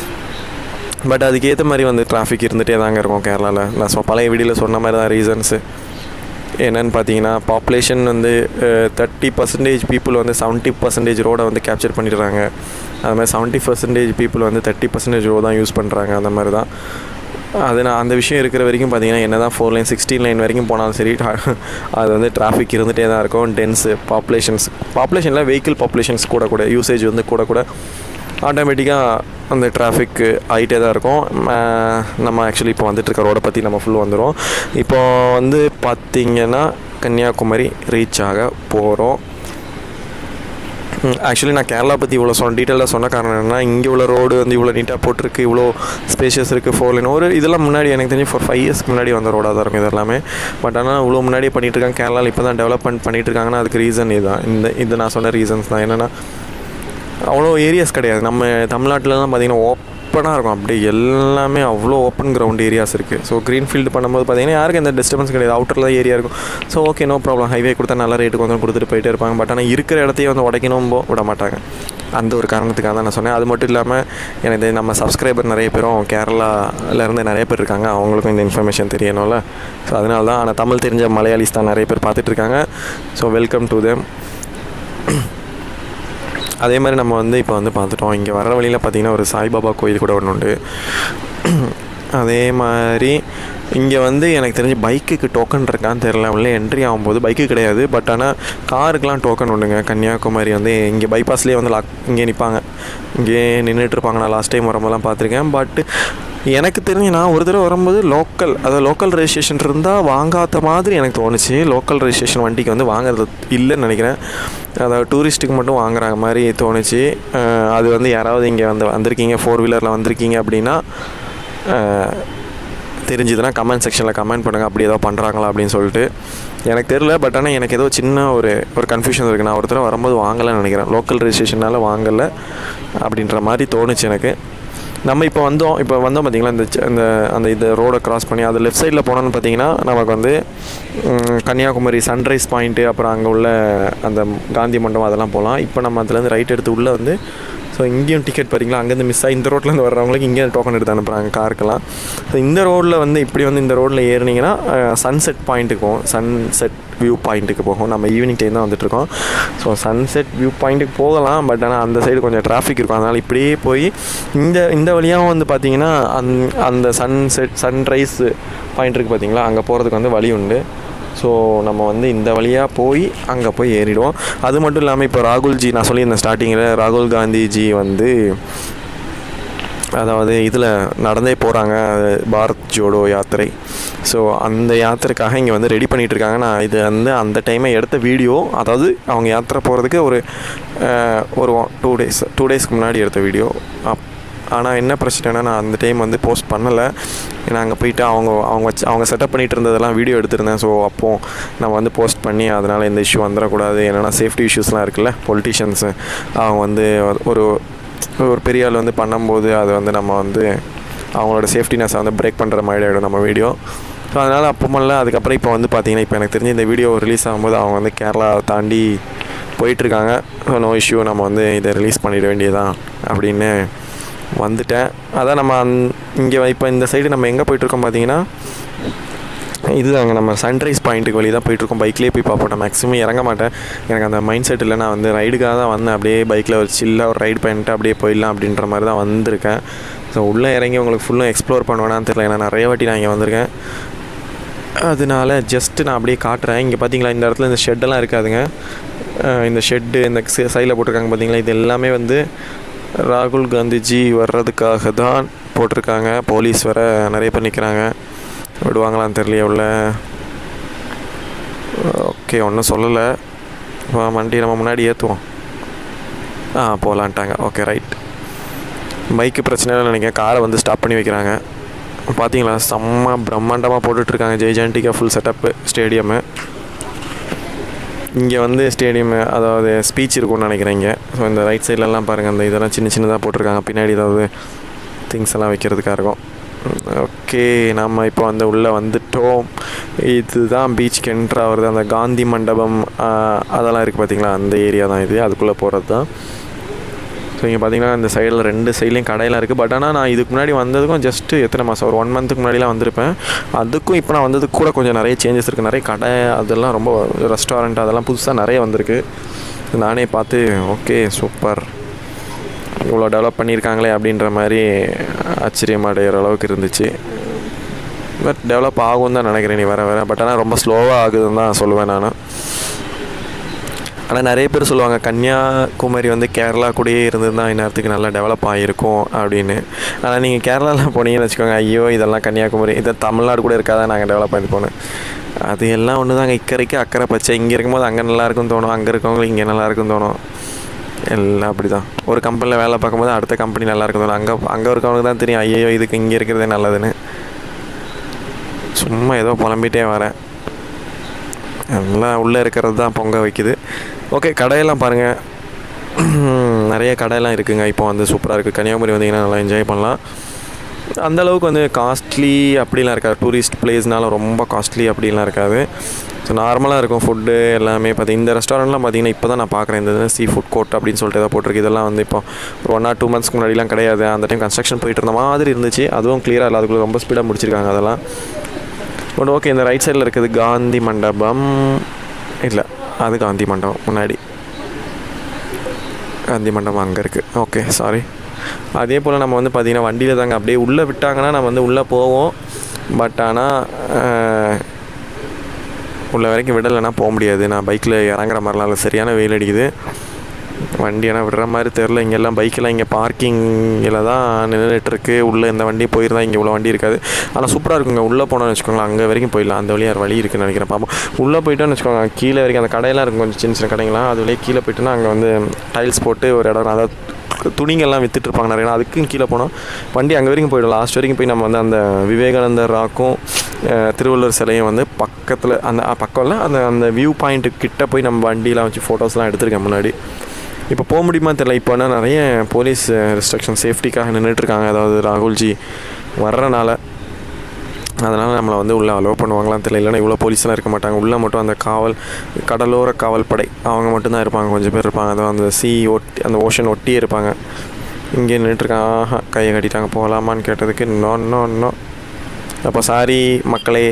பட் அதுக்கேற்ற மாதிரி வந்து டிராஃபிக் இருந்துகிட்டே தாங்க இருக்கும் கேரளாவில் நான் சொ பழைய வீடியோவில் சொன்ன மாதிரி தான் ரீசன்ஸு என்னென்னு பார்த்தீங்கன்னா பாப்புலேஷன் வந்து தேர்ட்டி பர்சன்டேஜ் பீப்புள் வந்து செவன்ட்டி பர்சன்டேஜ் ரோடை வந்து கேப்சர் பண்ணிடுறாங்க அது மாதிரி செவன்ட்டி பர்சன்டேஜ் பீப்புள் வந்து தேர்ட்டி பர்சன்டேஜ் ரோடு தான் யூஸ் பண்ணுறாங்க அந்த மாதிரி தான் அது நான் அந்த விஷயம் இருக்கிற வரைக்கும் பார்த்தீங்கன்னா என்ன தான் ஃபோர் லைன் சிக்ஸ்டீன் லைன் வரைக்கும் போனாலும் சரி அது வந்து டிராஃபிக் இருந்துகிட்டே தான் இருக்கும் டென்ஸு பாப்புலேஷன்ஸ் பாப்புலேஷனில் வெஹிக்கிள் பாப்புலேஷன்ஸ் கூட கூட யூசேஜ் வந்து கூட கூட ஆட்டோமேட்டிக்காக அந்த டிராஃபிக் ஆகிட்டே தான் இருக்கும் நம்ம ஆக்சுவலி இப்போ வந்துட்டு இருக்க ரோடை பற்றி நம்ம ஃபுல் வந்துடும் இப்போ வந்து பார்த்திங்கன்னா கன்னியாகுமரி ரீச் ஆக போகிறோம் ஆக்சுவலி நான் கேரளா பற்றி இவ்வளோ சொன்ன டீட்டெயிலாக சொன்ன காரணம் என்னென்னா இங்கே உள்ள ரோடு வந்து இவ்வளோ நீட்டாக போட்டிருக்கு இவ்வளோ ஸ்பேஷியஸ் இருக்குது ஃபோர் லைன் ஒரு இதெல்லாம் முன்னாடி எனக்கு தெரிஞ்சு ஃபார் ஃபைவ் இயர்ஸ்க்கு முன்னாடி வந்த ரோடாக தான் இருக்கும் இது எல்லாமே பட் ஆனால் இவ்வளோ முன்னாடியே பண்ணிகிட்டு இருக்காங்க கேரளாவில் இப்போ தான் டெவலப்மெண்ட் பண்ணிகிட்டு இருக்காங்கன்னா அதுக்கு ரீசன் இதுதான் இந்த இது நான் சொன்ன ரீசன்ஸ் தான் என்னென்னா அவ்வளோ ஏரியாஸ் கிடையாது நம்ம தமிழ்நாட்டிலலாம் பார்த்திங்கன்னா ஓப்பனாக இருக்கும் அப்படியே எல்லாமே அவ்வளோ ஓப்பன் கிரவுண்ட் ஏரியாஸ் இருக்குது ஸோ க்ரீன் ஃபீல்டு பண்ணும்போது பார்த்திங்கன்னா யாருக்கும் எந்த டிஸ்டர்பன்ஸ் கிடையாது அவுட்டரில் தான் ஏரியா இருக்கும் so okay no problem highway கொடுத்தா நல்ல ரேட்டுக்கு வந்து கொடுத்துட்டு போயிட்டே இருப்பாங்க பட் ஆனால் இருக்கிற இடத்தையே வந்து உடைக்கணும் விட மாட்டாங்க அந்த ஒரு காரணத்துக்காக தான் நான் சொன்னேன் அது மட்டும் இல்லாமல் எனக்கு நம்ம சப்ஸ்கிரைபர் நிறைய பேரும் கேரளாவிலேருந்து நிறைய பேர் இருக்காங்க அவங்களுக்கும் இந்த இன்ஃபர்மேஷன் தெரியணும்ல ஸோ அதனால தான் ஆனால் தமிழ் தெரிஞ்ச மலையாளிஸ் தான் நிறைய பேர் பார்த்துட்டு இருக்காங்க ஸோ வெல்கம் டு தேம் அதே மாதிரி நம்ம வந்து இப்போ வந்து பார்த்துட்டோம் இங்கே வர வழியில் பார்த்திங்கன்னா ஒரு சாய்பாபா கோயில் கூட ஒன்று உண்டு அதே மாதிரி இங்கே வந்து எனக்கு தெரிஞ்சு பைக்குக்கு டோக்கன் இருக்கான்னு தெரில உள்ளே என்ட்ரி ஆகும்போது பைக்கு கிடையாது பட் ஆனால் காருக்கெலாம் டோக்கன் உண்டுங்க கன்னியாகுமரி வந்து இங்கே பைபாஸ்லேயே வந்து லாக் இங்கே நிற்பாங்க இங்கே நின்றுட்டு இருப்பாங்க நான் லாஸ்ட் டைம் வரும்போதெல்லாம் பார்த்துருக்கேன் பட் எனக்கு தெரிஞ்சு நான் ஒரு தடவை வரும்போது லோக்கல் அதாவது லோக்கல் ரெஜிஸ்ட்ரேஷன் இருந்தால் வாங்காத மாதிரி எனக்கு தோணுச்சு லோக்கல் ரெஜிஸ்ட்ரேஷன் வண்டிக்கு வந்து வாங்குறது இல்லைன்னு நினைக்கிறேன் அதாவது டூரிஸ்ட்டுக்கு மட்டும் வாங்குற மாதிரி தோணுச்சு அஹ் அது வந்து யாராவது இங்கே வந்து வந்திருக்கீங்க ஃபோர் வீலரில் வந்திருக்கீங்க அப்படின்னா அஹ் தெரிஞ்சுதுன்னா கமெண்ட் செக்ஷனில் கமெண்ட் பண்ணுங்கள் அப்படி ஏதோ பண்ணுறாங்களா அப்படின்னு சொல்லிட்டு எனக்கு தெரில பட் ஆனால் எனக்கு ஏதோ சின்ன ஒரு ஒரு கன்ஃபியூஷன் இருக்குது நான் ஒரு தடவை வரும்போது வாங்கலைன்னு நினைக்கிறேன் லோக்கல் ரெஜிஸ்ட்ரேஷனால் வாங்கலை அப்படின்ற மாதிரி தோணுச்சு எனக்கு நம்ம இப்போ வந்தோம் இப்போ வந்தோம் பார்த்தீங்களா இந்த ச- இந்த அந்த இந்த ரோடை கிராஸ் பண்ணி அது லெஃப்ட் சைடில் போனோம்னு பார்த்தீங்கன்னா நமக்கு வந்து ம், கன்னியாகுமரி சன்ரைஸ் பாயிண்ட்டு அப்புறம் அங்கே உள்ள அந்த காந்தி மண்டபம் அதெல்லாம் போகலாம் இப்போ நம்ம அதுலேருந்து ரைட் எடுத்து உள்ளே வந்து ஸோ இங்கேயும் டிக்கெட் பார்த்தீங்களா அங்கேருந்து மிஸ் ஆகி இந்த ரோட்லேருந்து வர்றவங்களுக்கு இங்கே டோக்கன் எடுத்து அனுப்புகிறாங்க காருக்கெல்லாம் ஸோ இந்த ரோட்டில் வந்து இப்படி வந்து இந்த ரோட்டில் ஏறினீங்கன்னா சன்செட் பாயிண்ட்டுக்கு போகும் சன்செட் வியூ பாயிண்ட்டுக்கு போகும் நம்ம ஈவினிங் டைம் தான் வந்துட்டுருக்கோம் ஸோ சன்செட் வியூ பாயிண்ட்டுக்கு போகலாம் பட் ஆனால் அந்த சைடு கொஞ்சம் டிராஃபிக் இருக்கும் அதனால் இப்படியே போய் இந்த இந்த வழியாகவும் வந்து பார்த்தீங்கன்னா அந் அந்த சன்செட் சன்ரைஸ் பாயிண்ட் இருக்குது பார்த்தீங்களா அங்கே போகிறதுக்கு வந்து வழி உண்டு ஸோ நம்ம வந்து இந்த வழியாக போய் அங்கே போய் ஏறிடுவோம் அது மட்டும் இல்லாமல் இப்போ ராகுல்ஜி நான் சொல்லியிருந்தேன் ஸ்டார்டிங்கில் ராகுல் காந்திஜி வந்து அதாவது இதில் நடந்தே போகிறாங்க பாரத் ஜோடோ யாத்திரை ஸோ அந்த யாத்திரைக்காக இங்கே வந்து ரெடி பண்ணிகிட்டு இருக்காங்க நான் இது வந்து அந்த டைமை எடுத்த வீடியோ அதாவது அவங்க யாத்திரை போகிறதுக்கு ஒரு அஹ், ஒரு டூ டேஸ் டூ டேஸ்க்கு முன்னாடி எடுத்த வீடியோ அப் ஆனால் என்ன பிரச்சனைனா நான் அந்த டைம் வந்து போஸ்ட் பண்ணலை ஏன்னா அங்கே போயிட்டு அவங்க அவங்க வச்சு அவங்க செட்டப் பண்ணிட்டு இருந்ததெல்லாம் வீடியோ எடுத்திருந்தேன் ஸோ அப்போது நம்ம வந்து போஸ்ட் பண்ணி அதனால் இந்த இஷ்யூ வந்துடக்கூடாது என்னென்னா சேஃப்டி இஷ்யூஸ்லாம் இருக்குல்ல பொலிட்டிஷியன்ஸு அவங்க வந்து ஒரு ஒரு பெரிய ஆள் வந்து பண்ணும்போது அது வந்து நம்ம வந்து அவங்களோட சேஃப்டினஸை வந்து பிரேக் பண்ணுற மாதிரி ஆகிடும் நம்ம வீடியோ ஸோ அதனால் அப்போமெல்லாம் அதுக்கப்புறம் இப்போ வந்து பார்த்தீங்கன்னா இப்போ எனக்கு தெரிஞ்சு இந்த வீடியோ ரிலீஸ் ஆகும்போது அவங்க வந்து கேரளா தாண்டி போயிட்டுருக்காங்க ஸோ நோ இஷ்யூ நம்ம வந்து இதை ரிலீஸ் பண்ணிட வேண்டியதான் அப்படின்னு வந்துட்டேன் அதான் நம்ம அந் இங்கே இப்போ இந்த சைடு நம்ம எங்கே போயிட்டுருக்கோம் பார்த்தீங்கன்னா இதுதாங்க நம்ம சன்ரைஸ் பாயிண்ட்டுக்கு வழி தான் போயிட்டுருக்கோம் பைக்லேயே போய் பார்ப்போம் நான் மேக்ஸிமம் இறங்க மாட்டேன் எனக்கு அந்த மைண்ட் செட் இல்லை நான் வந்து ரைடுக்காக தான் வந்தேன் அப்படியே பைக்கில் ஒரு சில்லாக ஒரு ரைடு பண்ணிட்டு அப்படியே போயிடலாம் அப்படின்ற மாதிரி தான் வந்திருக்கேன் ஸோ உள்ளே இறங்கி உங்களுக்கு ஃபுல்லும் எக்ஸ்ப்ளோர் பண்ணுவேனான்னு தெரியல ஏன்னா நிறைய வாட்டி நான் இங்கே வந்திருக்கேன் அதனால ஜஸ்ட்டு நான் அப்படியே காட்டுறேன் இங்கே பார்த்தீங்களா இந்த இடத்துல இந்த ஷெட்டெல்லாம் இருக்காதுங்க அஹ் இந்த ஷெட்டு இந்த சைடில் போட்டிருக்காங்க பார்த்தீங்களா இது எல்லாமே வந்து ராகுல் காந்திஜி வர்றதுக்காக தான் போட்டிருக்காங்க போலீஸ் வர நிறைய பேர் நிற்கிறாங்க விடுவாங்களான்னு தெரியல உள்ள ஓகே ஒன்றும் சொல்லலை இப்போ வண்டி நம்ம முன்னாடி ஏற்றுவோம் ஆ போகலான்ட்டாங்க ஓகே ரைட் பைக்கு பிரச்சனை இல்லை நினைக்கிறேன் காரை வந்து ஸ்டாப் பண்ணி வைக்கிறாங்க பார்த்தீங்களா செம்ம பிரம்மாண்டமாக போட்டுட்ருக்காங்க ஜெய்ஜாண்டிக்கா ஃபுல் செட்டப்பு ஸ்டேடியமு இங்கே வந்து ஸ்டேடியம் அதாவது ஸ்பீச் இருக்கும்னு நினைக்கிறேன் இங்கே ஸோ இந்த ரைட் சைட்லலாம் பாருங்கள் அந்த இதெல்லாம் சின்ன சின்னதாக போட்டிருக்காங்க பின்னாடி ஏதாவது திங்ஸ் எல்லாம் வைக்கிறதுக்காக இருக்கும் ஓகே நம்ம இப்போ வந்து உள்ளே வந்துட்டோம் இதுதான் பீச்சுக்கு என்ட்ரு ஆகுறது அந்த காந்தி மண்டபம் ஆஹ், அதெல்லாம் இருக்குது பார்த்தீங்களா அந்த ஏரியா தான் இது அதுக்குள்ளே போகிறது தான் ஸோ இங்கே பார்த்தீங்கன்னா இந்த சைடில் ரெண்டு சைட்லேயும் கடையெல்லாம் இருக்குது பட் ஆனால் நான் இதுக்கு முன்னாடி வந்ததுக்கும் ஜஸ்ட்டு எத்தனை மாதம் ஒரு ஒன் மந்த்துக்கு முன்னாடிலாம் வந்திருப்பேன் அதுக்கும் இப்போ நான் வந்ததுக்கு கூட கொஞ்சம் நிறைய சேஞ்சஸ் இருக்குது நிறைய கடை அதெல்லாம் ரொம்ப ரெஸ்டாரண்ட் அதெல்லாம் புதுசாக நிறைய வந்திருக்கு நானே பார்த்து ஓகே சூப்பர் இவ்வளோ டெவலப் பண்ணியிருக்காங்களே அப்படின்ற மாதிரி ஆச்சரியமடைகிற அளவுக்கு இருந்துச்சு பட் டெவலப் ஆகும் தான் நினைக்கிறேன் நீ வர வர பட் ஆனால் ரொம்ப ஸ்லோவாக ஆகுதுன்னு தான் சொல்லுவேன் நான் ஆனால் நிறைய பேர் சொல்லுவாங்க கன்னியாகுமரி வந்து கேரளா கூடயே இருந்திருந்தா இந்நேரத்துக்கு நல்லா டெவலப் ஆகிருக்கும் அப்படின்னு ஆனால் நீங்கள் கேரளாவில் போனீங்கன்னு வச்சுக்கோங்க ஐயோ இதெல்லாம் கன்னியாகுமரி இதை தமிழ்நாடு கூட இருக்காத நாங்கள் டெவலப் பண்ணி போனோம் அது எல்லாம் ஒன்று தாங்க இக்கரைக்கு அக்கறை பச்சை இங்கே இருக்கும்போது அங்கே நல்லா இருக்குன்னு தோணும் அங்கே இருக்கவங்களுக்கு இங்கே நல்லா இருக்குன்னு தோணும் எல்லாம் அப்படி தான் ஒரு கம்பெனியில் வேலை பார்க்கும்போது அடுத்த கம்பெனி நல்லா இருக்கும் தோணும் அங்கே அங்கே இருக்கவனுக்கு தான் தெரியும் ஐயோ இதுக்கு இங்கே இருக்கிறதே நல்லதுன்னு சும்மா ஏதோ புலம்பிட்டே வரேன் எல்லாம் உள்ளே இருக்கிறது தான் பொங்க வைக்குது ஓகே கடையெல்லாம் பாருங்கள் நிறைய கடையெல்லாம் இருக்குங்க இப்போ வந்து சூப்பராக இருக்குது கன்னியாகுமரி வந்தீங்கன்னா நல்லா என்ஜாய் பண்ணலாம் அந்த அளவுக்கு வந்து காஸ்ட்லி அப்படிலாம் இருக்காது டூரிஸ்ட் பிளேஸ்னால ரொம்ப காஸ்ட்லி அப்படிலாம் இருக்காது ஸோ நார்மலாக இருக்கும் ஃபுட்டு எல்லாமே பார்த்தி இந்த ரெஸ்டாரண்ட்லாம் பார்த்தீங்கன்னா இப்போ தான் நான் பார்க்குறேன் இந்த சீ ஃபுட் கோர்ட் அப்படின்னு சொல்லிட்டு ஏதாவது போட்டிருக்கு இதெல்லாம் வந்து இப்போ ஒரு ஒன் ஆர் டூ மந்த்ஸ்க்கு முன்னாடிலாம் கிடையாது அந்த டைம் கன்ஸ்ட்ரக்ஷன் போயிட்டு இருந்த மாதிரி இருந்துச்சு அதுவும் கிளியராக இல்லை அதுக்குள்ளே ரொம்ப ஸ்பீடாக முடிச்சிருக்காங்க அதெல்லாம் பட் ஓகே இந்த ரைட் சைடில் இருக்குது காந்தி மண்டபம் இல்லை அது காந்தி மண்டபம் முன்னாடி காந்தி மண்டபம் அங்கே இருக்குது ஓகே சாரி அதே போல் நம்ம வந்து பார்த்திங்கன்னா வண்டியில் தாங்க அப்படியே உள்ளே விட்டாங்கன்னா நம்ம வந்து உள்ளே போவோம் பட் ஆனால் உள்ள வரைக்கும் விடலைன்னா போக முடியாது நான் பைக்கில் இறங்குற மாதிரிலாம் இல்லை சரியான வெயில் அடிக்குது வண்டி ஆனால் விடுற மாதிரி தெரில இங்கெல்லாம் பைக்கெல்லாம் இங்கே பார்க்கிங்கில் தான் நின்றுட்டுருக்கு உள்ளே இந்த வண்டி போயிருந்தா இங்கே இவ்வளோ வண்டி இருக்காது ஆனால் சூப்பராக இருக்குங்க உள்ளே போனோம்னு வச்சுக்கோங்களேன் அங்கே வரைக்கும் போயிடலாம் அந்த வழியாக வழி இருக்குன்னு நினைக்கிறேன் பார்ப்போம் உள்ளே போயிட்டோன்னு வச்சுக்கோங்க கீழே வரைக்கும் அந்த கடையெல்லாம் இருக்கும் கொஞ்சம் சின்ன சின்ன கடைங்களாம் அது வழியே கீழே போயிட்டோன்னா அங்கே வந்து டைல்ஸ் போட்டு ஒரு இடம் அதாவது துணிங்கள்லாம் வித்துட்டு இருப்பாங்க நிறைய அதுக்கும் கீழே போனோம் வண்டி அங்கே வரைக்கும் போயிடும் லாஸ்ட் வரைக்கும் போய் நம்ம வந்து அந்த விவேகானந்தர் ராக்கும் அஹ், திருவள்ளுவர் சிலையும் வந்து பக்கத்தில் அந்த அஹ், பக்கம் இல்லை அந்த அந்த வியூ பாயிண்ட்டு கிட்ட போய் நம்ம வண்டியெலாம் வச்சு ஃபோட்டோஸ்லாம் எடுத்திருக்கேன் முன்னாடி இப்போ போக முடியுமா தெரியல இப்போ ஆனால் நிறைய போலீஸ் ரெஸ்ட்ரிக்ஷன் சேஃப்டிக்காக நின்றுட்டுருக்காங்க அதாவது ராகுல்ஜி வர்றனால அதனால் நம்மளை வந்து உள்ளே அலோவ் பண்ணுவாங்களான்னு தெரியல இல்லைன்னா இவ்வளோ போலீஸ்லாம் இருக்க மாட்டாங்க உள்ளே மட்டும் அந்த காவல் கடலோர காவல் படை அவங்க மட்டும்தான் இருப்பாங்க கொஞ்சம் பேர் இருப்பாங்க அதுவும் அந்த சி ஒட்டி அந்த ஓஷன் ஒட்டியே இருப்பாங்க இங்கே நின்றுட்டுருக்காங்க ஆஹா கையை கட்டிட்டாங்க போகலாமான்னு கேட்டதுக்கு நோ நோ நோ அப்போ சாரி மக்களே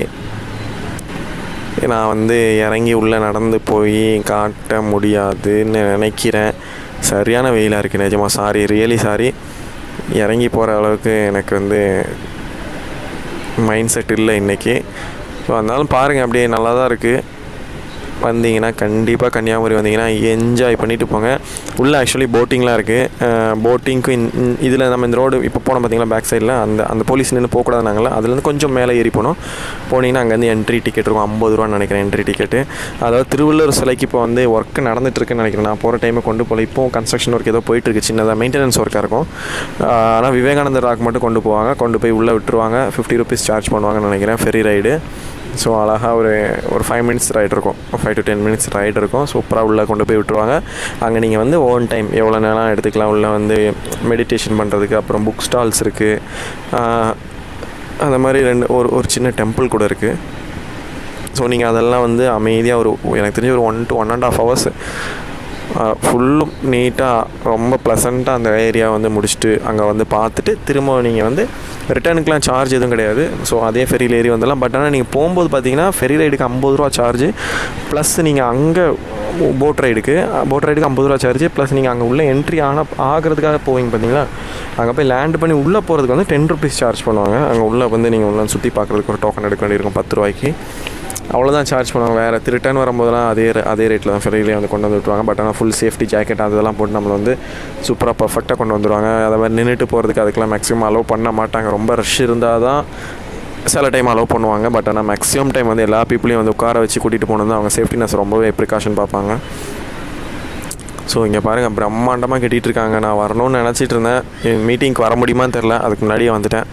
நான் வந்து இறங்கி உள்ளே நடந்து போய் காட்ட முடியாதுன்னு நினைக்கிறேன் சரியான வெயிலாக இருக்குது நிஜமா சாரி ரியலி சாரி இறங்கி போகிற அளவுக்கு எனக்கு வந்து மைண்ட் செட் இல்லை இன்றைக்கி ஸோ அதனாலும் பாருங்கள் அப்படியே நல்லா தான் இருக்குது வந்தீங்கன்னா கண்டிப்பாக கன்னியாகுமரி வந்தீங்கன்னா என்ஜாய் பண்ணிட்டு போங்க உள்ளே ஆக்சுவலி போட்டிங்லாம் இருக்குது போட்டிங்க்கும் இதில் நம்ம இந்த ரோடு இப்போ போனோம் பார்த்தீங்களா பேக் சைடில் அந்த அந்த போலீஸ் நின்று போகக்கூடாது நாங்கள அதுலேருந்து கொஞ்சம் மேலே ஏறி போனோம் போனீங்கன்னா அங்கேருந்து என்ட்ரி டிக்கெட் இருக்கும் ஐம்பது ரூபான்னு நினைக்கிறேன் என்ட்ரி டிக்கெட்டு அதாவது திருவள்ளூர் சிலைக்கு இப்போ வந்து ஒர்க் நடந்துட்டுருக்குன்னு நினைக்கிறேன் நான் போகிற டைமை கொண்டு போகல இப்போ கன்ஸ்ட்ரக்ஷன் ஒர்க் ஏதோ போயிட்டுருக்கு சின்னதாக மெயின்டெனன்ஸ் ஒர்க்காக இருக்கும் ஆனால் விவேகானந்தர் ராக் மட்டும் கொண்டு போவாங்க கொண்டு போய் உள்ளே விட்டுருவாங்க ஃபிஃப்டி ருபீஸ் சார்ஜ் பண்ணுவாங்கன்னு நினைக்கிறேன் ஃபெரி ரைடு ஸோ அழகாக ஒரு ஒரு ஃபைவ் மினிட்ஸ் ரைடு இருக்கும் five to ten minutes ride இருக்கும் சூப்பராக உள்ளே கொண்டு போய் விட்டுருவாங்க அங்கே நீங்கள் வந்து ஓன் டைம் எவ்வளோ நேரம் எடுத்துக்கலாம் உள்ளே வந்து மெடிடேஷன் பண்ணுறதுக்கு அப்புறம் புக் ஸ்டால்ஸ் இருக்குது அந்த மாதிரி ரெண்டு ஒரு ஒரு சின்ன டெம்பிள் கூட இருக்குது ஸோ நீங்கள் அதெல்லாம் வந்து அமைதியாக ஒரு எனக்கு தெரிஞ்ச ஒரு one to one and half hours ஃபுல்லும் நீட்டாக ரொம்ப ப்ளசண்ட்டாக அந்த ஏரியா வந்து முடிச்சுட்டு அங்கே வந்து பார்த்துட்டு திரும்ப நீங்கள் வந்து ரிட்டர்னுக்குலாம் சார்ஜ் எதுவும் கிடையாது ஸோ அதே ஃபெரியில் ஏறி வந்துடலாம் பட் ஆனால் நீங்கள் போகும்போது பார்த்தீங்கன்னா ஃபெரி ரைடுக்கு ஐம்பது ரூபா சார்ஜ் ப்ளஸ் நீங்கள் அங்கே போட் ரைடுக்கு போட் ரைடுக்கு ஐம்பது ரூபா சார்ஜ் ப்ளஸ் நீங்கள் அங்கே உள்ளே என்ட்ரி ஆன ஆகிறதுக்காக போவீங்க பார்த்தீங்களா அங்கே போய் லேண்ட் பண்ணி உள்ளே போகிறதுக்கு வந்து டென் ருபீஸ் சார்ஜ் பண்ணுவாங்க அங்கே உள்ளே வந்து நீங்கள் உள்ள சுற்றி பார்க்குறதுக்கு ஒரு டோக்கன் எடுக்க வேண்டியிருக்கும் பத்து ரூபாய்க்கு அவ்வளோதான் சார்ஜ் பண்ணுவாங்க வேறு ரிட்டர்ன் வரும்போதெல்லாம் அதே re- அதே ரேட்டில் தான் ஃபெரிலே வந்து கொண்டு வந்து விட்டுருவாங்க பட் ஆனால் ஃபுல் சேஃப்டி ஜாக்கெட் அதெல்லாம் போட்டு நம்மளை வந்து சூப்பராக பர்ஃபெக்டாக கொண்டு வந்துடுவாங்க அதை மாதிரி நின்றுட்டு போகிறதுக்கு அதுக்கெல்லாம் மேக்ஸிமம் அலோவ் பண்ண மாட்டாங்க ரொம்ப ரஷ் இருந்தால் தான் சில டைம் அலோவ் பண்ணுவாங்க பட் ஆனால் மேக்ஸிமம் டைம் வந்து எல்லா பீப்புளையும் வந்து உட்கார வச்சு கூட்டிகிட்டு போனது அவங்க சேஃப்டினஸ் ரொம்பவே ப்ரிகாஷன் பார்ப்பாங்க ஸோ இங்கே பாருங்கள் பிரம்மாண்டமாக கட்டிகிட்டு இருக்காங்க நான் வரணும்னு நினச்சிட்டு இருந்தேன் மீட்டிங்க்கு வர முடியுமான்னு தெரில அதுக்கு முன்னாடியே வந்துட்டேன்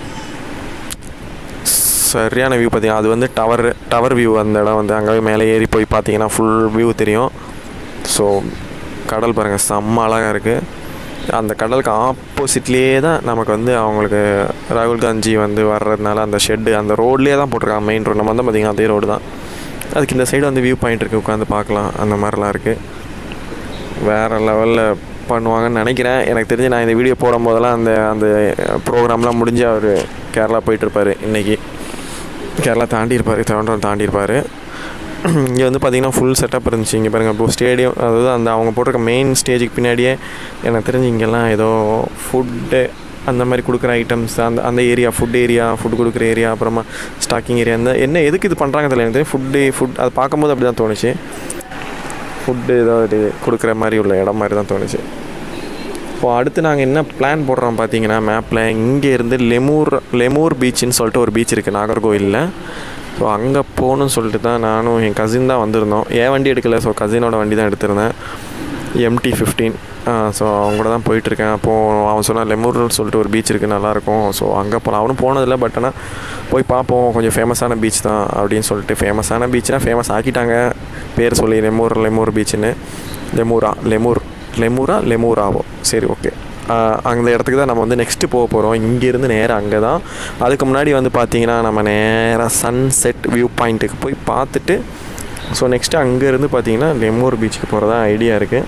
சரியான வியூ பார்த்தீங்கன்னா அது வந்து டவர் டவர் வியூ அந்த இடம் வந்து அங்கே மேலே ஏறி போய் பார்த்தீங்கன்னா ஃபுல் வியூ தெரியும் ஸோ கடல் பாருங்கள் செம்ம அழகாக இருக்குது அந்த கடலுக்கு ஆப்போசிட்லேயே தான் நமக்கு வந்து அவங்களுக்கு ராகுல் காந்தி வந்து வர்றதுனால அந்த ஷெட்டு அந்த ரோட்லேயே தான் போட்டிருக்காங்க மெயின் ரோடு நம்ம வந்து பார்த்திங்கன்னா அதே ரோடு தான் அதுக்கு இந்த சைடு வந்து வியூ பாயிண்ட் இருக்குது உட்காந்து பார்க்கலாம் அந்த மாதிரிலாம் இருக்குது வேறு லெவலில் பண்ணுவாங்கன்னு நினைக்கிறேன் எனக்கு தெரிஞ்சு நான் இந்த வீடியோ போடும் போதெல்லாம் அந்த அந்த ப்ரோக்ராம்லாம் முடிஞ்சு அவர் கேரளா போயிட்டுருப்பார் இன்றைக்கி கேரளா தாண்டி இருப்பார் திருவனந்தபுரம் தாண்டி இருப்பார் இங்கே வந்து பார்த்தீங்கன்னா ஃபுல் செட்டப் இருந்துச்சு இங்கே பாருங்கள் இப்போ ஸ்டேடியம் அதாவது அந்த அவங்க போட்டிருக்க மெயின் ஸ்டேஜுக்கு பின்னாடியே எனக்கு தெரிஞ்சு இங்கெல்லாம் ஏதோ ஃபுட்டு அந்த மாதிரி கொடுக்குற ஐட்டம்ஸ் அந்த அந்த ஏரியா ஃபுட் ஏரியா ஃபுட் கொடுக்குற ஏரியா அப்புறமா ஸ்டாக்கிங் ஏரியா அந்த என்ன எதுக்கு இது பண்ணுறாங்க தெரியல எனக்கு ஃபுட்டு ஃபுட் அது பார்க்கும்போது அப்படி தான் தோணுச்சு ஃபுட்டு ஏதாவது கொடுக்குற மாதிரி உள்ள இடம் மாதிரி தான் தோணுச்சு இப்போ அடுத்து நாங்கள் என்ன பிளான் போடுறோம் பார்த்தீங்கன்னா மேப்பில் இங்கே இருந்து லெமூர் லெமூர் பீச்சுன்னு சொல்லிட்டு ஒரு பீச் இருக்குது நாகர்கோவிலில் ஸோ அங்கே போகணும்னு சொல்லிட்டு தான் நானும் என் கசின் தான் வந்திருந்தோம் என் வண்டி எடுக்கலை ஸோ கசினோட வண்டி தான் எடுத்திருந்தேன் எம்டி ஃபிஃப்டீன் ஸோ அவங்க கூட தான் போயிட்டுருக்கேன் அப்போது அவன் சொன்னான் லெமூர்னு சொல்லிட்டு ஒரு பீச் இருக்குது நல்லாயிருக்கும் ஸோ அங்கே போகலாம் அவனும் போனதில்லை பட் ஆனால் போய் பார்ப்போம் கொஞ்சம் ஃபேமஸான பீச் தான் அப்படின்னு சொல்லிட்டு ஃபேமஸான பீச்னால் ஃபேமஸ் ஆக்கிட்டாங்க பேர் சொல்லி லெமூர் லெமூர் பீச்சுன்னு லெமூரா லெமூர் லெமூரா லெமூராவோ சரி ஓகே அந்த இடத்துக்கு தான் நம்ம வந்து நெக்ஸ்ட்டு போக போகிறோம் இங்கேருந்து நேராக அங்கே தான் அதுக்கு முன்னாடி வந்து பார்த்தீங்கன்னா நம்ம நேராக சன் செட் வியூ பாயிண்ட்டுக்கு போய் பார்த்துட்டு ஸோ நெக்ஸ்ட்டு அங்கேருந்து பார்த்தீங்கன்னா லெமூர் பீச்சுக்கு போகிறதா ஐடியா இருக்குது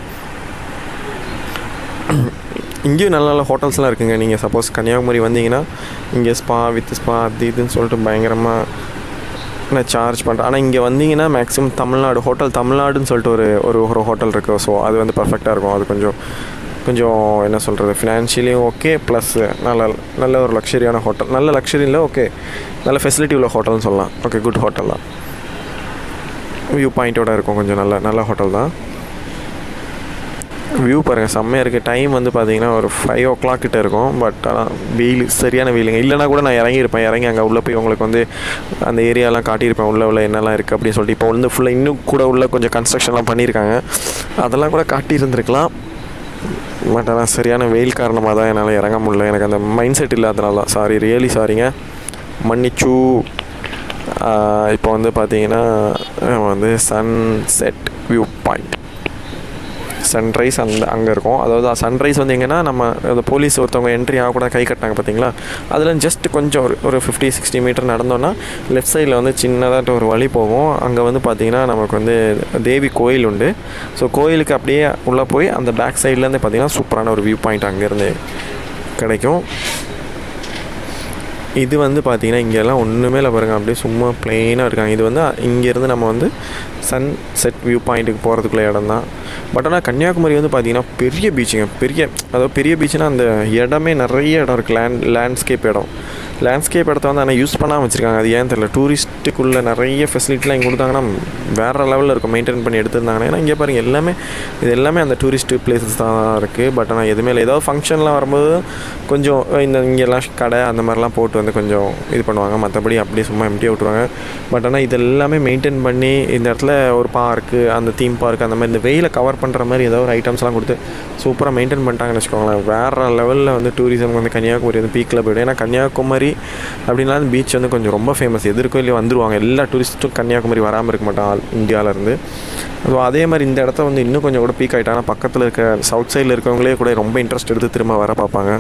இங்கேயும் நல்ல நல்ல ஹோட்டல்ஸ்லாம் இருக்குங்க நீங்கள் சப்போஸ் கன்னியாகுமரி வந்தீங்கன்னா இங்கே ஸ்பா வித் ஸ்பா அது இதுன்னு சொல்லிட்டு பயங்கரமாக நான் சார்ஜ் பண்ணுறேன் ஆனால் இங்கே வந்தீங்கன்னா மேக்ஸிமம் தமிழ்நாடு ஹோட்டல் தமிழ்நாடுன்னு சொல்லிட்டு ஒரு ஒரு ஒரு ஹோட்டல் இருக்குது ஸோ அது வந்து பர்ஃபெக்டாக இருக்கும் அது கொஞ்சம் கொஞ்சம் என்ன சொல்கிறது ஃபினான்ஷியலியும் ஓகே ப்ளஸ் நல்ல நல்ல ஒரு லக்ஸரியான ஹோட்டல் நல்ல லக்ஸரியில் ஓகே நல்ல ஃபெசிலிட்டி உள்ள ஹோட்டல்னு சொல்லலாம் ஓகே குட் ஹோட்டல் தான் வியூ பாயிண்ட்டோட இருக்கும் கொஞ்சம் நல்ல நல்ல ஹோட்டல் தான் வியூ பாருங்கள் செம்மையாக இருக்குது டைம் வந்து பார்த்தீங்கன்னா ஒரு ஃபைவ் ஓ கிளாக் கிட்ட இருக்கும் பட் ஆனால் வெயில் சரியான வெயிலுங்க இல்லைனா கூட நான் இறங்கியிருப்பேன் இறங்கி அங்கே உள்ளே போய் உங்களுக்கு வந்து அந்த ஏரியாலாம் காட்டியிருப்பேன் உள்ள உள்ள என்னெல்லாம் இருக்குது அப்படின்னு சொல்லிட்டு இப்போ வந்து ஃபுல்லாக இன்னும் கூட உள்ள கொஞ்சம் கன்ஸ்ட்ரக்ஷன்லாம் பண்ணியிருக்காங்க அதெல்லாம் கூட காட்டியிருந்துருக்கலாம் பட் ஆனால் சரியான வெயில் காரணமாக தான் என்னால் இறங்க முடியல எனக்கு அந்த மைண்ட் செட் இல்லாதனால தான் சாரி ரியலி சாரிங்க மன்னிச்சு இப்போ வந்து பார்த்தீங்கன்னா வந்து sunset view point sunrise அந்த அங்கே இருக்கும் அதாவது சன்ரைஸ் வந்து எங்கன்னா நம்ம அந்த போலீஸ் ஒருத்தவங்க என்ட்ரி ஆகக்கூட கை கட்டினாங்க பார்த்தீங்களா அதில் ஜஸ்ட் கொஞ்சம் ஒரு ஒரு ஃபிஃப்டி சிக்ஸ்டி மீட்டர் நடந்தோன்னா லெஃப்ட் சைடில் வந்து சின்னதாட்ட ஒரு வழி போகும் அங்கே வந்து பார்த்திங்கன்னா நமக்கு வந்து தேவி கோயில் உண்டு ஸோ கோயிலுக்கு அப்படியே உள்ளே போய் அந்த பேக் சைட்லேருந்து பார்த்திங்கன்னா சூப்பரான ஒரு வியூ பாயிண்ட் அங்கேருந்து கிடைக்கும் இது வந்து பார்த்திங்கன்னா இங்கெல்லாம் ஒன்றுமே இல்லை பாருங்கள் அப்படியே சும்மா ப்ளெயினாக இருக்காங்க இது வந்து இங்கேருந்து நம்ம வந்து சன் செட் வியூ பாயிண்ட்டுக்கு போகிறதுக்குள்ள இடம் தான் பட் ஆனால் கன்னியாகுமரி வந்து பார்த்திங்கன்னா பெரிய பீச்சுங்க பெரிய அதாவது பெரிய பீச்சுனா அந்த இடமே நிறைய இடம் இருக்குது லேண்ட் லேண்ட்ஸ்கேப் இடம் லேண்ட்ஸ்கேப் இடத்த வந்து ஆனால் யூஸ் பண்ணாமல் வச்சுருக்காங்க அது ஏன் தெரியல டூரிஸ்ட்டுக்குள்ளே நிறைய ஃபெசிலிட்டிலாம் இங்கே கொடுத்தாங்கன்னா வேறு லெவலில் இருக்கும் மெயின்டைன் பண்ணி எடுத்துருந்தாங்கன்னா ஏன்னா இங்கே பாருங்கள் எல்லாமே இது எல்லாமே அந்த டூரிஸ்ட் பிளேசஸ் தான் இருக்குது பட் ஆனால் எதுவுமே இல்லை ஏதாவது ஃபங்க்ஷன்லாம் வரும்போது கொஞ்சம் இந்த இங்கெல்லாம் கடை அந்த மாதிரிலாம் போட்டு வந்து கொஞ்சம் இது பண்ணுவாங்க மற்றபடி அப்படியே சும்மா எம்டியாக விட்ருவாங்க பட் ஆனால் இது எல்லாமே மெயின்டைன் பண்ணி இந்த இடத்துல ஒரு பார்க்கு அந்த தீம் பார்க் அந்த மாதிரி இந்த வெயிலை கவர் பண்ணுற மாதிரி ஏதாவது ஒரு ஐட்டம்ஸ்லாம் கொடுத்து சூப்பராக மெயின்டைன் பண்ணிட்டாங்கன்னு வச்சுக்கோங்களேன் வேறு லெவலில் வந்து டூரிசம் வந்து கன்னியாகுமரி வந்து பீக்கில் போய்டும் ஏன்னா கன்னியாகுமரி அப்படின்னா அந்த பீச் வந்து கொஞ்சம் ரொம்ப ஃபேமஸ் எதிர்க்கும் இல்லையே வந்துருவாங்க எல்லா டூரிஸ்ட்டும் கன்னியாகுமரி வராமல் இருக்க மாட்டாங்க இந்தியாவிலேருந்து ஸோ அதே மாதிரி இந்த இடத்த வந்து இன்னும் கொஞ்சம் கூட பீக் ஆகிட்டாங்கன்னா பக்கத்தில் இருக்க சவுத் சைடில் இருக்கவங்களே கூட ரொம்ப இன்ட்ரெஸ்ட் எடுத்து திரும்ப வர பார்ப்பாங்க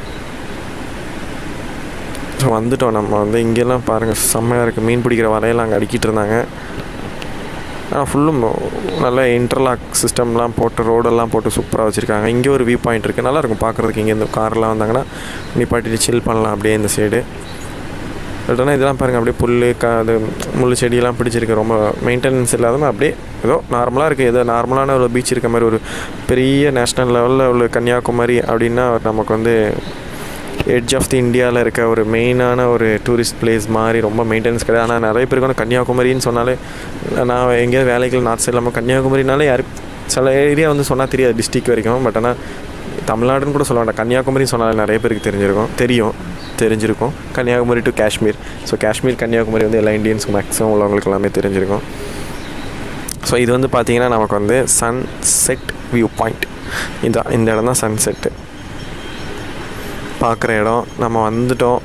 ஸோ வந்துட்டோம் நம்ம வந்து இங்கெல்லாம் பாருங்கள் செம்மையாக இருக்குது மீன் பிடிக்கிற வலையெல்லாம் அங்கே அடிக்கிட்டு இருந்தாங்க ஆனால் ஃபுல்லும் நல்ல இன்டர்லாக் சிஸ்டம்லாம் போட்டு ரோடெல்லாம் போட்டு சூப்பராக வச்சுருக்காங்க இங்கே ஒரு வியூ பாயிண்ட் இருக்குது நல்லாயிருக்கும் பார்க்குறதுக்கு இங்கேருந்து கார்லாம் வந்தாங்கன்னா நிப்பாட்டிட்டு சில் பண்ணலாம் அப்படியே இந்த சைடு பட் ஆனால் இதெல்லாம் பாருங்கள் அப்படியே புல் க அது முள் செடியெல்லாம் பிடிச்சிருக்கு ரொம்ப மெயின்டெனன்ஸ் இல்லாமல் அப்படியே ஏதோ நார்மலாக இருக்குது ஏதோ நார்மலான ஒரு பீச் இருக்க மாதிரி ஒரு பெரிய நேஷ்னல் லெவலில் உள்ள கன்னியாகுமரி அப்படின்னா நமக்கு வந்து எட்ஜ் ஆஃப் தி இந்தியாவில் இருக்க ஒரு மெயினான ஒரு டூரிஸ்ட் பிளேஸ் மாதிரி ரொம்ப மெயின்டெனன்ஸ் கிடையாது ஆனால் நிறைய பேருக்கு வந்து கன்னியாகுமரின்னு சொன்னாலே நான் எங்கேயாவது வேலைகள் நார்த் சைட் இல்லாமல் கன்னியாகுமரினாலே யாரு சில ஏரியா வந்து சொன்னால் தெரியாது டிஸ்ட்ரிக் வரைக்கும் பட் ஆனால் தமிழ்நாடுன்னு கூட சொல்ல வேண்டாம் கன்னியாகுமரி சொன்னாலே நிறைய பேருக்கு தெரிஞ்சிருக்கும் தெரியும் தெரிஞ்சிருக்கும் கன்னியாகுமரி டு காஷ்மீர் ஸோ காஷ்மீர் கன்னியாகுமரி வந்து எல்லா இந்தியன்ஸ்க்கு மேக்ஸிமம் உள்ளவங்களுக்கு எல்லாமே தெரிஞ்சிருக்கும் ஸோ இது வந்து பார்த்திங்கன்னா நமக்கு வந்து சன் செட் வியூ பாயிண்ட் இந்த இந்த இடம் தான் சன் செட்டு பார்க்குற இடம் நம்ம வந்துட்டோம்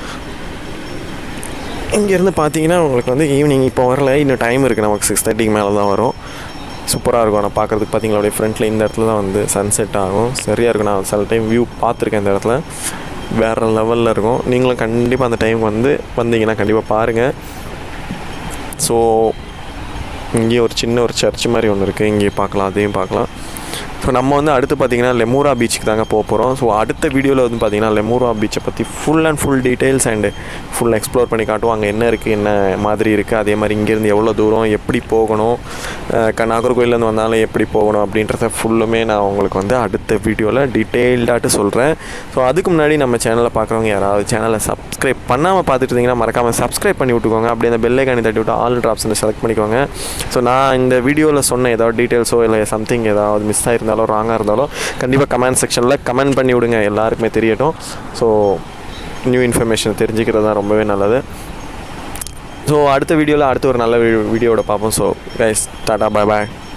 இங்கேருந்து பார்த்தீங்கன்னா உங்களுக்கு வந்து ஈவினிங் இப்போ வரல இன்னும் டைம் இருக்குது நமக்கு சிக்ஸ் தேர்ட்டிக்கு மேலே தான் வரும் சூப்பராக இருக்கும் நான் பார்க்குறதுக்கு பார்த்தீங்களா அப்படியே ஃப்ரண்ட்டில் இந்த இடத்துல தான் வந்து சன்செட் ஆகும் சரியாக இருக்கும் நான் சில டைம் வியூ பார்த்துருக்கேன் இந்த இடத்துல வேறு லெவலில் இருக்கும் நீங்களும் கண்டிப்பாக அந்த டைமுக்கு வந்து வந்தீங்கன்னா கண்டிப்பாக பாருங்கள் ஸோ இங்கேயே ஒரு சின்ன ஒரு சர்ச் மாதிரி ஒன்று இருக்குது இங்கேயே பார்க்கலாம் அதையும் பார்க்கலாம் ஸோ நம்ம வந்து அடுத்து பார்த்தீங்கன்னா லெமூரா பீச்சுக்கு தாங்க போக போகிறோம் ஸோ அடுத்த வீடியோவில் வந்து பார்த்தீங்கன்னா லெமூரா பீச்சை பற்றி full and full details and full explore பண்ணி காட்டுவோம் அங்கே என்ன இருக்குது என்ன மாதிரி இருக்குது அதே மாதிரி இங்கேருந்து எவ்வளோ தூரம் எப்படி போகணும் அஹ் நாகர்கோயிலேருந்து வந்தாலும் எப்படி போகணும் அப்படின்றத ஃபுல்லுமே நான் உங்களுக்கு வந்து அடுத்த வீடியோவில் டீட்டெயில்டாட்டு சொல்கிறேன் ஸோ அதுக்கு முன்னாடி நம்ம சேனலை பார்க்குறவங்க யாராவது சேனலை சப்ஸ்கிரைப் பண்ணாமல் பார்த்துட்டு இருந்தீங்கன்னா மறக்காமல் சப்ஸ்கிரைப் பண்ணி விட்டுக்கோங்க அப்படியே அந்த பெல்லை காணி தட்டி விட்டு ஆல் ட்ராப்ஸ்னு செலக்ட் பண்ணிக்கோங்க ஸோ நான் இந்த வீடியோவில் சொன்ன ஏதாவது டீட்டெயில்ஸோ இல்லை சம்திங் ஏதாவது மிஸ் ஆயிருந்தாலும் ராங்காக இருந்தாலும் கண்டிப்பாக கமெண்ட் செக்ஷனில் கமெண்ட் பண்ணி விடுங்க எல்லாருக்குமே தெரியட்டும் ஸோ நியூ இன்ஃபர்மேஷன் தெரிஞ்சுக்கிறது தான் ரொம்பவே நல்லது ஸோ அடுத்த வீடியோவில் அடுத்த ஒரு நல்ல வீடியோவோட பார்ப்போம் ஸோ கைஸ் டாடா பாய் பாய்